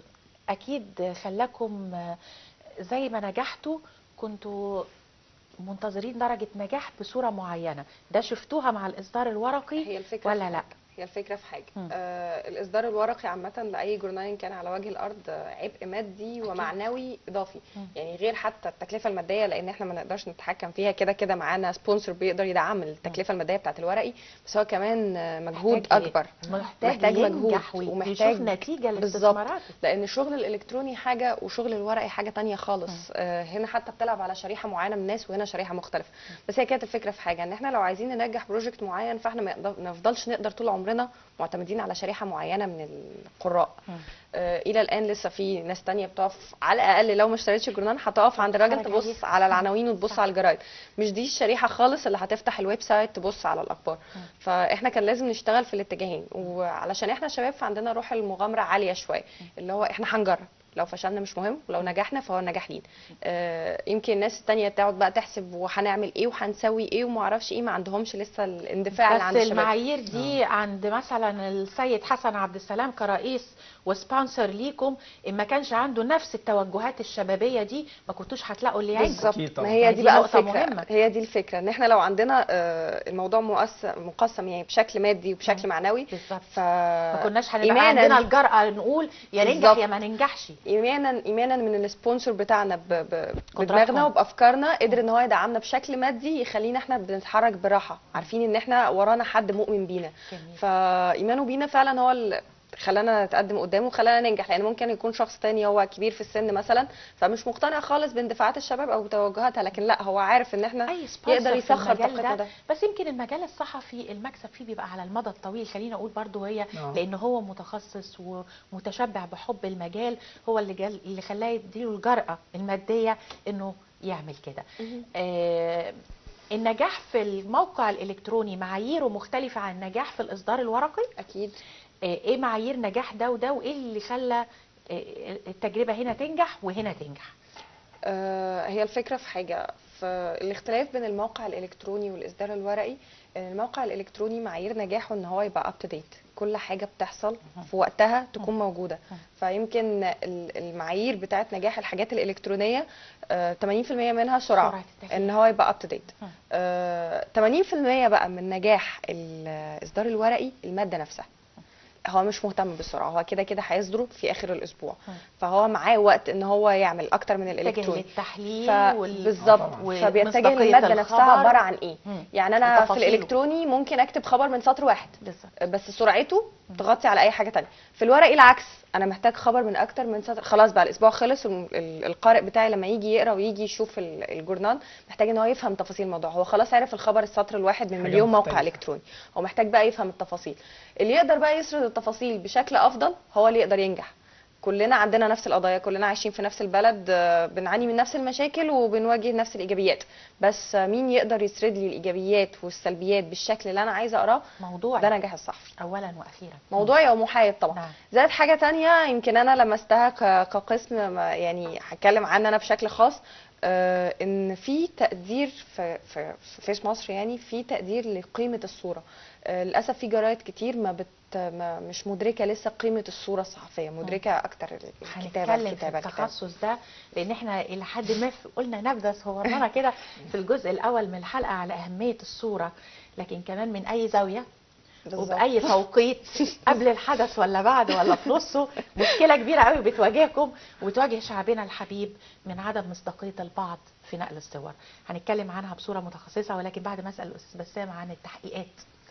اكيد خلاكم آه، زي ما نجحتوا كنتوا منتظرين درجة نجاح بصورة معينة ده شفتوها مع الإصدار الورقي هي الفكره ولا في لا حاجة. هي الفكره في حاجه مم. آه الاصدار الورقي عامه لاي جورنال إن كان على وجه الارض آه، عبء مادي ومعنوي اضافي مم. يعني غير حتى التكلفه الماديه لان احنا ما نقدرش نتحكم فيها كده كده معانا سبونسر بيقدر يدعم التكلفه الماديه بتاعت الورقي بس هو كمان آه، مجهود محتاج- اكبر محتاج, محتاج مجهود ينجح وي- ومحتاج- ويشوف نتيجة بالظبط. لاستثماراته لان الشغل الالكتروني حاجه وشغل الورقي حاجه تانية خالص آه هنا حتى بتلعب على شريحه معينه من الناس وهنا شريحه مختلفه بس هي كانت الفكره في حاجه ان احنا لو عايزين ننجح بروجكت معين فاحنا ما يقدر- ما نفضلش نقدر طول عمرنا معتمدين على شريحه معينه من القراء مم. آه الى الان لسه في ناس تانية بتقف على الاقل لو ما اشتريتش الجورنال هتقف عند الراجل تتفرج عليه. تبص على العناوين وتبص صح. على الجرايد مش دي الشريحه خالص اللي هتفتح الويب سايت تبص على الاخبار فاحنا كان لازم نشتغل في الاتجاهين وعلشان احنا شباب فعندنا روح المغامره عاليه شويه اللي هو احنا هنجرب لو فشلنا مش مهم ولو نجحنا فهو النجاح لينا آه يمكن الناس التانية تقعد بقى تحسب وهنعمل ايه وهنسوي ايه وما اعرفش ايه ما عندهمش لسه الاندفاع اللي عند بس الشباب المعايير دي عند مثلا السيد حسن عبد السلام كرئيس وسبونسر ليكم ان ما كانش عنده نفس التوجهات الشبابيه دي ما كنتوش هتلاقوا اللي يعينكم بالظبط أكيد طبعاً. ما هي يعني دي دي بقى نقطة الفكره مهمة. هي دي الفكره ان احنا لو عندنا آه، الموضوع مقسم مقسم يعني بشكل مادي وبشكل معنوي بالظبط ف ما كناش هنبقى إيماناً- عندنا الجرأة نقول يا ننجح بالظبط. يا ما ننجحش ايمانا ايمانا من السبونسر بتاعنا ب- ب- قدراتهم. بدماغنا وبافكارنا قدر ان هو يدعمنا بشكل مادي يخلينا احنا بنتحرك براحه عارفين ان احنا ورانا حد مؤمن بينا جميل. فايمانه بينا فعلا هو اللي خلانا نتقدم قدامه وخلانا ننجح لان ممكن يكون شخص تاني هو كبير في السن مثلا فمش مقتنع خالص باندفاعات الشباب او بتوجهاتها لكن لا هو عارف ان احنا اي سبونسر يقدر في يسخر المجال طاقتنا ده ده بس يمكن المجال الصحفي المكسب فيه بيبقى على المدى الطويل خلينا اقول برضو هي آه. لان هو متخصص ومتشبع بحب المجال هو اللي جال اللي خلاه يديله الجرأة المادية انه يعمل كده آه النجاح في الموقع الالكتروني معاييره مختلفة عن النجاح في الاصدار الورقي اكيد آه، ايه معايير نجاح ده وده وايه اللي خلى آه، التجربة هنا تنجح وهنا تنجح آه، هي الفكرة في حاجة فالاختلاف بين الموقع الإلكتروني والإصدار الورقي إن الموقع الإلكتروني معايير نجاحه إن هو يبقى up to date كل حاجة بتحصل في وقتها تكون موجودة فيمكن ال- المعايير بتاعت نجاح الحاجات الإلكترونية آه، 80% منها سرعة سرعة التغيير. إن هو يبقى up to date مم. آه، 80% بقى من نجاح الإصدار الورقي المادة نفسها هو مش مهتم بالسرعه هو كده كده هيصدره في اخر الاسبوع مم. فهو معاه وقت ان هو يعمل اكتر من اتجه الالكتروني للتحليل ف- وال... بالظبط طبعاً. فبيتجه ومصداقية للماده نفسها الخبر. عباره عن ايه مم. يعني انا في وتفاصيله. الالكتروني ممكن اكتب خبر من سطر واحد بالظبط بس سرعته تغطي على اي حاجه تانية في الورقي العكس انا محتاج خبر من اكتر من سطر خلاص بقى الاسبوع خلص والم- ال- القارئ بتاعي لما يجي يقرا ويجي يشوف ال- الجورنال محتاج ان هو يفهم تفاصيل الموضوع هو خلاص عرف الخبر السطر الواحد من حاجة مليون موقع مختلفة. الكتروني هو محتاج بقى يفهم التفاصيل اللي يقدر بقى يسرد التفاصيل بشكل افضل هو اللي يقدر ينجح كلنا عندنا نفس القضايا كلنا عايشين في نفس البلد آه، بنعاني من نفس المشاكل وبنواجه نفس الايجابيات بس آه، مين يقدر يسرد لي الايجابيات والسلبيات بالشكل اللي انا عايزه اقراه موضوع ده نجاح الصحفي اولا واخيرا موضوعي ومحايد طبعا نعم. زائد حاجه تانية يمكن انا لمستها ك- كقسم ما- يعني هتكلم عنها انا بشكل خاص آه، ان في تقدير في في في فيس مصر يعني في تقدير لقيمه الصوره آه، للاسف في جرايد كتير ما بت ما مش مدركه لسه قيمه الصوره الصحفيه مدركه اكتر الكتابه هنتكلم في الكتابه الكتابه التخصص ده لان احنا الى حد ما في- قلنا نبذه صغننه كده في الجزء الاول من الحلقه على اهميه الصوره لكن كمان من اي زاويه بالظبط. وباي توقيت قبل الحدث ولا بعد ولا في نصه مشكله كبيره قوي بتواجهكم وبتواجه شعبنا الحبيب من عدم مصداقيه البعض في نقل الصور هنتكلم عنها بصوره متخصصه ولكن بعد ما اسال الاستاذ بسام عن التحقيقات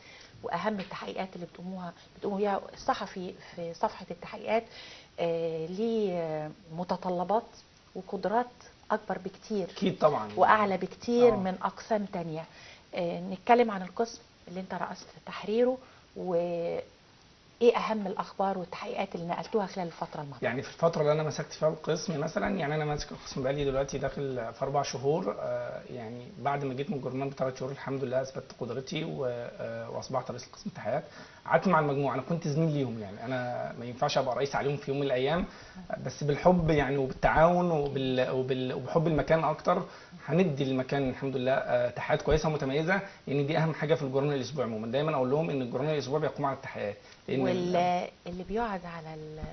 واهم التحقيقات اللي بتقوموها بتقوموا بيها الصحفي في صفحه التحقيقات آه ليه آه، متطلبات وقدرات اكبر بكتير اكيد طبعا واعلى بكتير آه. من اقسام تانية آه، نتكلم عن القسم اللي انت رأست تحريره وايه اهم الاخبار والتحقيقات اللي نقلتوها خلال الفتره الماضيه يعني في الفترة اللي أنا مسكت فيها القسم مثلا يعني أنا ماسك القسم بقالي دلوقتي داخل في أربع شهور آه، يعني بعد ما جيت من الجورنال بثلاث شهور الحمد لله أثبتت قدرتي و- آه، وأصبحت رئيس قسم التحقيقات قعدت مع المجموعة أنا كنت زميل ليهم يعني أنا ما ينفعش أبقى رئيس عليهم في يوم من الأيام بس بالحب يعني وبالتعاون وبال وبال وبحب المكان أكتر هندي للمكان الحمد لله آه، تحقيقات كويسة ومتميزة لأن دي أهم حاجة في الجورنال الأسبوعي عموما دايما أقول لهم إن الجورنال الأسبوعي بيقوم على التحقيقات لأن واللي بيقعد على ال-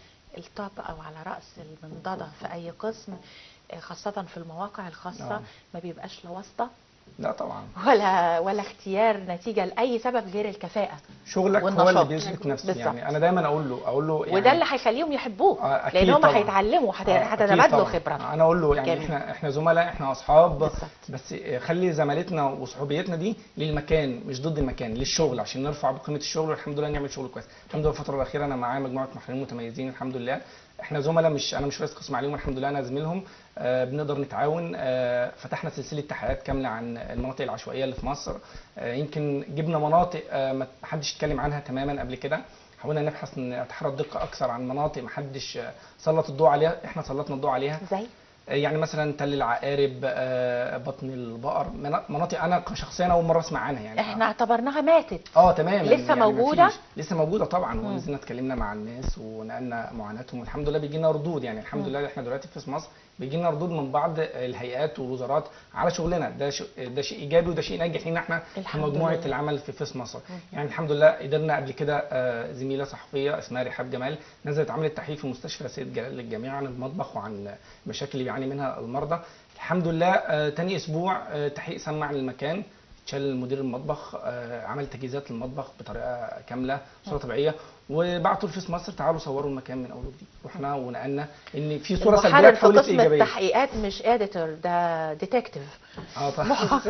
التوب او على راس المنضده في اي قسم آه، خاصه في المواقع الخاصه آه. ما بيبقاش لا واسطه لا طبعا ولا ولا اختيار نتيجه لاي سبب غير الكفاءه شغلك هو والنشاط. اللي بيثبت نفسه بالظبط. يعني انا دايما اقول له اقول له يعني وده اللي هيخليهم يحبوه آه، أكيد لان هم طبعاً. هيتعلموا هت- آه، أكيد هتتبادلوا طبعاً. خبرات انا اقول له يعني جميل. احنا احنا زملاء احنا اصحاب بالظبط. بس خلي زمالتنا وصحوبيتنا دي للمكان مش ضد المكان للشغل عشان نرفع بقيمه الشغل والحمد لله نعمل شغل كويس الحمد لله الفتره الاخيره انا معايا مجموعه محللين متميزين الحمد لله احنا زملاء مش انا مش رئيس قسم عليهم الحمد لله انا زميلهم آه بنقدر نتعاون آه فتحنا سلسله تحقيقات كامله عن المناطق العشوائيه اللي في مصر آه يمكن جبنا مناطق آه ما حدش اتكلم عنها تماما قبل كده حاولنا نبحث نتحرى الدقه اكثر عن مناطق ما حدش آه، سلط الضوء عليها احنا سلطنا الضوء عليها زي يعني مثلا تل العقارب آه، بطن البقر منا- مناطق انا شخصيا اول مره اسمع عنها يعني احنا اعتبرناها ماتت اه تمام لسه يعني موجودة؟ مفيش. لسه موجوده طبعا ونزلنا اتكلمنا مع الناس ونقلنا معاناتهم والحمد لله بيجي لنا ردود يعني الحمد لله احنا دلوقتي في مصر بيجي لنا ردود من بعض الهيئات والوزارات على شغلنا ده شيء ده شيء ايجابي وده شيء ناجح لينا احنا في الحمد مجموعه لله. العمل في فيس مصر يعني الحمد لله قدرنا قبل كده آه، زميله صحفيه اسمها رحاب جمال نزلت عملت تحقيق في مستشفى سيد جلال للجميع عن المطبخ وعن المشاكل اللي بيعاني منها المرضى الحمد لله آه، تاني اسبوع آه، تحقيق سمع للمكان شال مدير المطبخ آه، عمل تجهيزات للمطبخ بطريقه كامله صوره طبيعيه وبعتوا لفيس مصر تعالوا صوروا المكان من اول وجديد رحنا ونقلنا ان في صوره سلبيه المحرر في اتحولت قسم لايجابيه التحقيقات مش اديتور ده ديتكتيف اه طبعا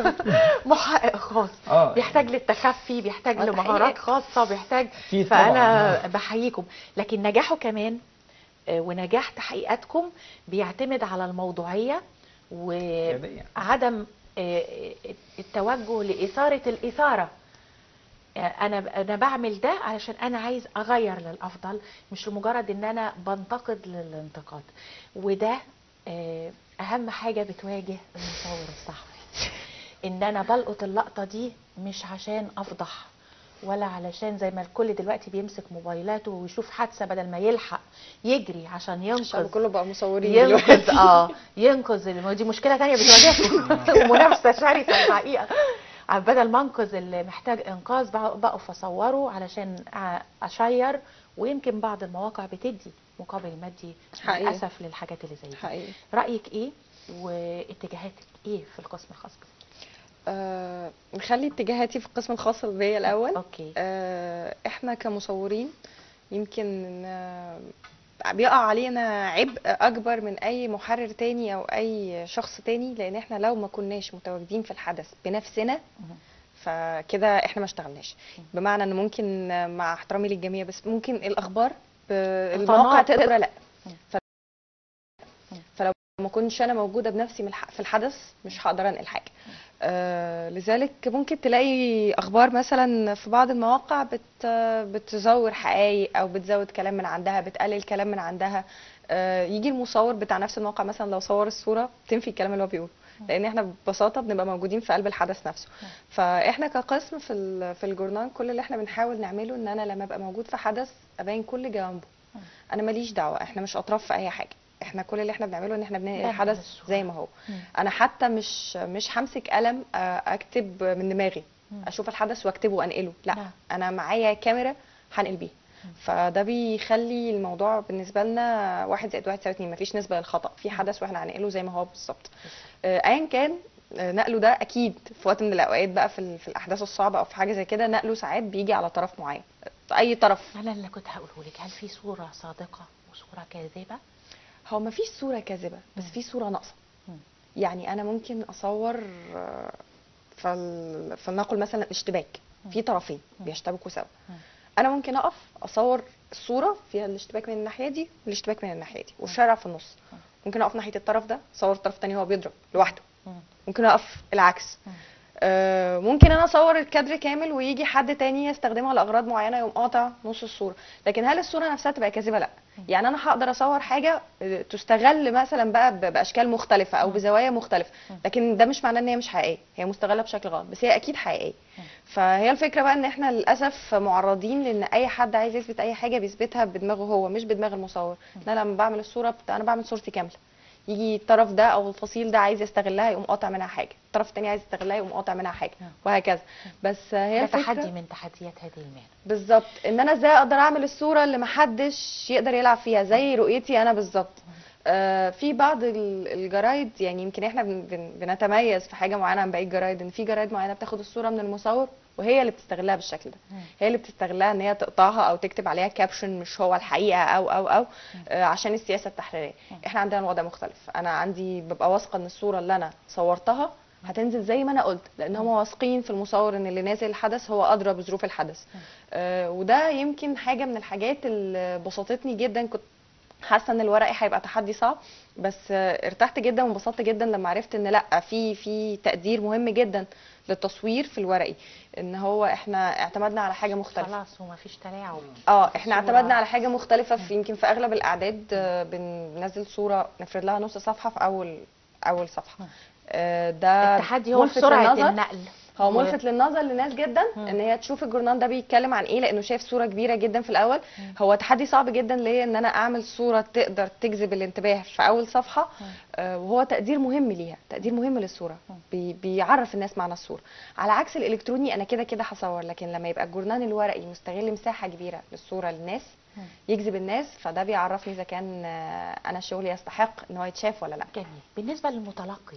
محقق خاص اه بيحتاج للتخفي بيحتاج آه، لمهارات تحقيق. خاصه بيحتاج أكيد طبعاً. فانا آه. بحييكم لكن نجاحه كمان آه، ونجاح تحقيقاتكم بيعتمد على الموضوعيه إيجابية. وعدم آه، التوجه لاثاره الاثاره آه، انا انا بعمل ده علشان انا عايز اغير للافضل مش لمجرد ان انا بنتقد للانتقاد وده آه، اهم حاجه بتواجه المصور الصحفي ان انا بلقط اللقطه دي مش عشان افضح ولا علشان زي ما الكل دلوقتي بيمسك موبايلاته ويشوف حادثه بدل ما يلحق يجري عشان الشعب ينقذ كله بقى مصورين ينقذ دلوقتي اه ينقذ ال- ما دي مشكله تانية بتواجهكم ومنافسه شرسه الحقيقه ع- بدل ما انقذ اللي محتاج انقاذ بق- بقف اصوره علشان أ- اشير ويمكن بعض المواقع بتدي مقابل مادي حقيقي. للاسف للحاجات اللي زي دي حقيقي رايك ايه واتجاهاتك ايه في القسم الخاص بك آه نخلي اتجاهاتي في القسم الخاص بيا الاول اوكي آه، احنا كمصورين يمكن آه، بيقع علينا عبء اكبر من اي محرر تاني او اي شخص تاني لان احنا لو ما كناش متواجدين في الحدث بنفسنا مهم. فكده احنا ما اشتغلناش بمعنى ان ممكن آه، مع احترامي للجميع بس ممكن الاخبار ب- المواقع تناقض. تقرا لا مم. ف- فلو ما كنتش انا موجوده بنفسي من الح- في الحدث مش هقدر انقل حاجه آه لذلك ممكن تلاقي اخبار مثلا في بعض المواقع بت بتزور حقائق او بتزود كلام من عندها بتقلل كلام من عندها آه يجي المصور بتاع نفس الموقع مثلا لو صور الصوره تنفي الكلام اللي هو بيقوله لان احنا ببساطه بنبقى موجودين في قلب الحدث نفسه فاحنا كقسم في ال- في الجورنال كل اللي احنا بنحاول نعمله ان انا لما ابقى موجود في حدث ابين كل جوانبه انا ماليش دعوه احنا مش اطراف في اي حاجه احنا كل اللي احنا بنعمله ان احنا بننقل بنعمل الحدث الصورة. زي ما هو مم. انا حتى مش مش همسك قلم آه، اكتب من دماغي مم. اشوف الحدث واكتبه وانقله لا نعم. انا معايا كاميرا هنقل بيها فده بيخلي الموضوع بالنسبه لنا واحد زائد واحد يساوي اتنين مفيش نسبه للخطا في حدث واحنا هننقله زي ما هو بالظبط آه، ايا كان آه، نقله ده اكيد في وقت من الاوقات بقى في, ال- في الاحداث الصعبه او في حاجه زي كده نقله ساعات بيجي على طرف معين اي طرف انا اللي كنت هقوله لك هل في صوره صادقه وصوره كاذبه هو مفيش صورة كاذبة بس في صورة ناقصة مم. يعني أنا ممكن أصور آه، فل... فلنقل مثلا اشتباك في طرفين بيشتبكوا سوا مم. أنا ممكن أقف أصور الصورة فيها الاشتباك من الناحية دي والاشتباك من الناحية دي والشارع في النص ممكن أقف ناحية الطرف ده أصور الطرف التاني هو بيضرب لوحده مم. ممكن أقف العكس مم. آه، ممكن انا اصور الكادر كامل ويجي حد تاني يستخدمها لاغراض معينه يقوم قاطع نص الصوره لكن هل الصوره نفسها تبقى كاذبه لا يعني انا هقدر اصور حاجه آه، تستغل مثلا بقى ب- باشكال مختلفه او بزوايا مختلفه لكن ده مش معناه ان هي مش حقيقيه هي مستغله بشكل غلط بس هي اكيد حقيقيه فهي الفكره بقى ان احنا للاسف معرضين لان اي حد عايز يثبت اي حاجه بيثبتها بدماغه هو مش بدماغ المصور انا لما بعمل الصوره بت... انا بعمل صورتي كامله يجي الطرف ده او الفصيل ده عايز يستغلها يقوم قاطع منها حاجه الطرف التاني عايز يستغلها يقوم قاطع منها حاجه وهكذا بس هي ده الفكره تحدي من تحديات هذه المهنه بالظبط ان انا ازاي اقدر اعمل الصوره اللي محدش يقدر يلعب فيها زي رؤيتي انا بالظبط آه في بعض ال- الجرايد يعني يمكن احنا بن بن بنتميز في حاجه معينه عن باقي الجرايد ان في جرايد معينه بتاخد الصوره من المصور وهي اللي بتستغلها بالشكل ده هي اللي بتستغلها ان هي تقطعها او تكتب عليها كابشن مش هو الحقيقه او او او آه عشان السياسه التحريريه احنا عندنا الوضع مختلف انا عندي ببقى واثقه ان الصوره اللي انا صورتها هتنزل زي ما انا قلت لان هم واثقين في المصور ان اللي نازل الحدث هو ادرى بظروف الحدث آه وده يمكن حاجه من الحاجات اللي بسطتني جدا كنت حاسه ان الورقي هيبقى تحدي صعب بس آه، ارتحت جدا وانبسطت جدا لما عرفت ان لا في في تقدير مهم جدا للتصوير في الورقي ان هو احنا اعتمدنا على حاجه مختلفه خلاص وما فيش تلاعب اه احنا الصورة. اعتمدنا على حاجه مختلفه في يمكن في اغلب الاعداد آه، بننزل صوره نفرد لها نص صفحه في اول اول صفحه آه، ده التحدي هو ملفت سرعه للنظر. النقل هو و- ملفت للنظر لناس جدا مم. ان هي تشوف الجورنال ده بيتكلم عن ايه لانه شايف صوره كبيره جدا في الاول هو تحدي صعب جدا ليا ان انا اعمل صوره تقدر تجذب الانتباه في اول صفحه آه وهو تقدير مهم ليها تقدير مهم للصوره بي بيعرف الناس معنى الصوره على عكس الالكتروني انا كده كده هصور لكن لما يبقى الجورنال الورقي مستغل مساحه كبيره للصوره للناس يجذب الناس فده بيعرفني اذا كان آه، انا شغلي يستحق ان هو يتشاف ولا لا جميل بالنسبه للمتلقي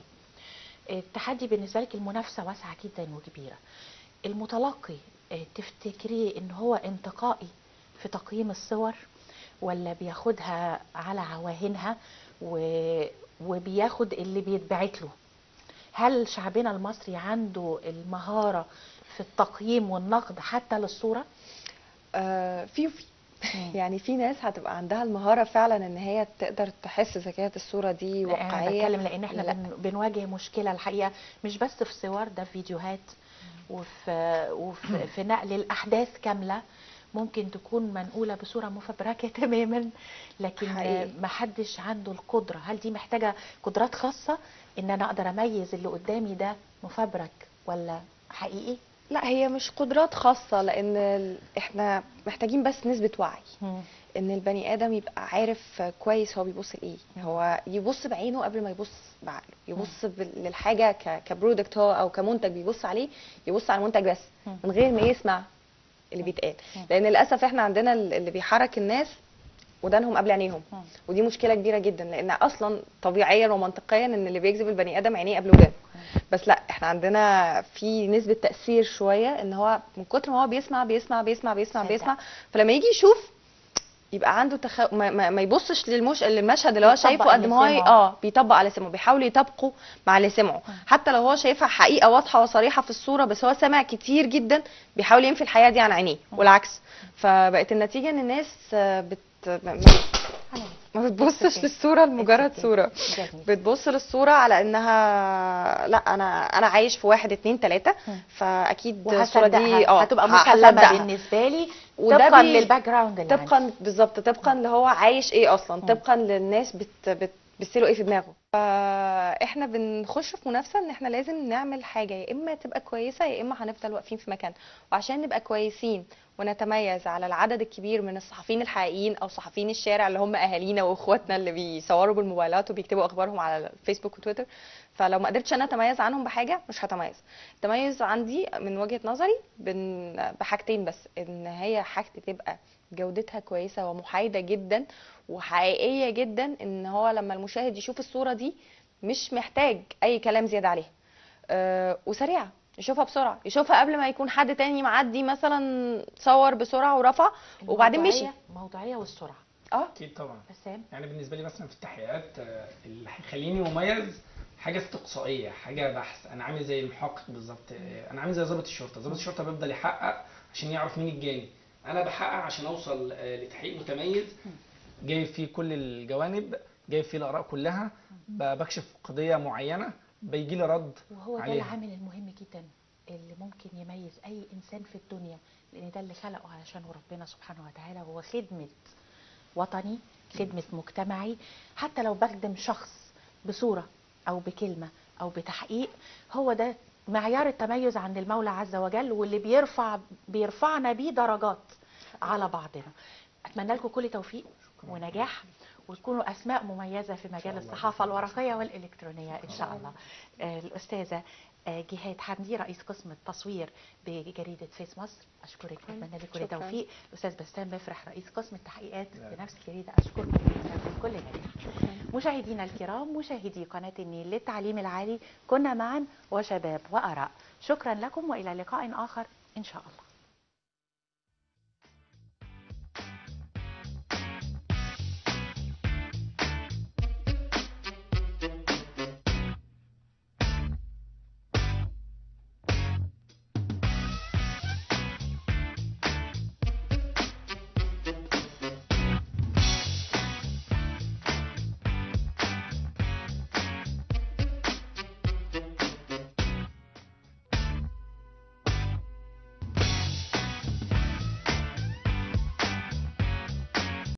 التحدي بالنسبه لك المنافسه واسعه جدا وكبيره المتلقي آه، تفتكري ان هو انتقائي في تقييم الصور ولا بياخدها على عواهنها و... وبياخد اللي بيتبعت له هل شعبنا المصري عنده المهاره في التقييم والنقد حتى للصوره آه، في وفي يعني في ناس هتبقى عندها المهارة فعلا ان هي تقدر تحس اذا كانت الصورة دي لا، انا واقعية بتكلم لان احنا لا. بن بنواجه مشكله الحقيقه مش بس في صور ده في فيديوهات وفي وفي في نقل الاحداث كامله ممكن تكون منقوله بصوره مفبركه تماما لكن حقيقي. ما حدش عنده القدره هل دي محتاجه قدرات خاصه ان انا اقدر اميز اللي قدامي ده مفبرك ولا حقيقي لا هي مش قدرات خاصة لان ال- احنا محتاجين بس نسبة وعي ان البني ادم يبقى عارف كويس هو بيبص لايه هو يبص بعينه قبل ما يبص بعقله يبص بال- للحاجه ك- كبرودكت هو او كمنتج بيبص عليه يبص على المنتج بس من غير ما يسمع اللي بيتقال لان للاسف احنا عندنا ال- اللي بيحرك الناس ودانهم قبل عينيهم ودي مشكله كبيره جدا لان اصلا طبيعيا ومنطقيا ان اللي بيجذب البني ادم عينيه قبل ودانه بس لا احنا عندنا في نسبه تاثير شويه ان هو من كتر ما هو بيسمع بيسمع بيسمع بيسمع صدق. بيسمع فلما يجي يشوف يبقى عنده تخ... ما, ما, ما يبصش للمش... للمشهد اللي هو بيطبق شايفه قد ما هو اللي ي- سمعه. اه بيطبق على سمعه بيحاول يطبقه مع اللي سمعه حتى لو هو شايفها حقيقه واضحه وصريحه في الصوره بس هو سامع كتير جدا بيحاول ينفي الحقيقه دي عن عينيه والعكس فبقت النتيجه ان الناس آه، بت ما- ما بتبصش للصوره لمجرد okay. صوره جميل. بتبص للصوره على انها لا انا انا عايش في واحد اتنين تلاته فاكيد الصوره دي وهصدقها اه هتبقى ه- مسلمه هصدقها. بالنسبه لي وده طبقا بي- للباك جراوند اللي عندي. طبقا بالظبط طبقا اللي هو عايش ايه اصلا طبقا للناس بت بت بتسيله ايه في دماغه فاحنا بنخش في منافسه ان احنا لازم نعمل حاجه يا اما تبقى كويسه يا اما هنفضل واقفين في مكان وعشان نبقى كويسين ونتميز على العدد الكبير من الصحفيين الحقيقيين او صحفيين الشارع اللي هم اهالينا واخواتنا اللي بيصوروا بالموبايلات وبيكتبوا اخبارهم على الفيسبوك وتويتر فلو ما قدرتش انا اتميز عنهم بحاجه مش هتميز التميز عندي من وجهه نظري بن- بحاجتين بس ان هي حاجتي تبقى جودتها كويسه ومحايده جدا وحقيقيه جدا ان هو لما المشاهد يشوف الصوره دي مش محتاج اي كلام زياده عليها أه وسريعه يشوفها بسرعه يشوفها قبل ما يكون حد تاني معدي مثلا صور بسرعه ورفع وبعدين مشي الموضوعية- الموضوعيه والسرعه اه اكيد طبعا بسام يعني بالنسبه لي مثلا في التحقيقات آه، اللي هيخليني مميز حاجه استقصائيه حاجه بحث انا عامل زي المحقق بالظبط آه، انا عامل زي ضابط الشرطه ضابط الشرطه بيفضل يحقق عشان يعرف مين الجاني انا بحقق عشان اوصل آه، لتحقيق متميز جايب فيه كل الجوانب جايب فيه الاراء كلها ب- بكشف قضيه معينه بيجي لي رد وهو ده عليها. العامل المهم جدا اللي ممكن يميز اي انسان في الدنيا لان ده اللي خلقه علشان ربنا سبحانه وتعالى هو خدمه وطني خدمه مجتمعي حتى لو بخدم شخص بصوره او بكلمه او بتحقيق هو ده معيار التميز عند المولى عز وجل واللي بيرفع بيرفعنا بيه درجات على بعضنا اتمنى لكم كل توفيق ونجاح وتكونوا اسماء مميزه في مجال الصحافه الورقيه والالكترونيه ان شاء الله آه، الاستاذه آه، جهاد حمدي رئيس قسم التصوير بجريده فيس مصر اشكرك اتمنى لك كل شكراً. توفيق الاستاذ بسام مفرح رئيس قسم التحقيقات بنفس الجريده اشكركم واتمنى كل نجاح مشاهدينا الكرام مشاهدي قناه النيل للتعليم العالي كنا معا وشباب واراء شكرا لكم والى لقاء اخر ان شاء الله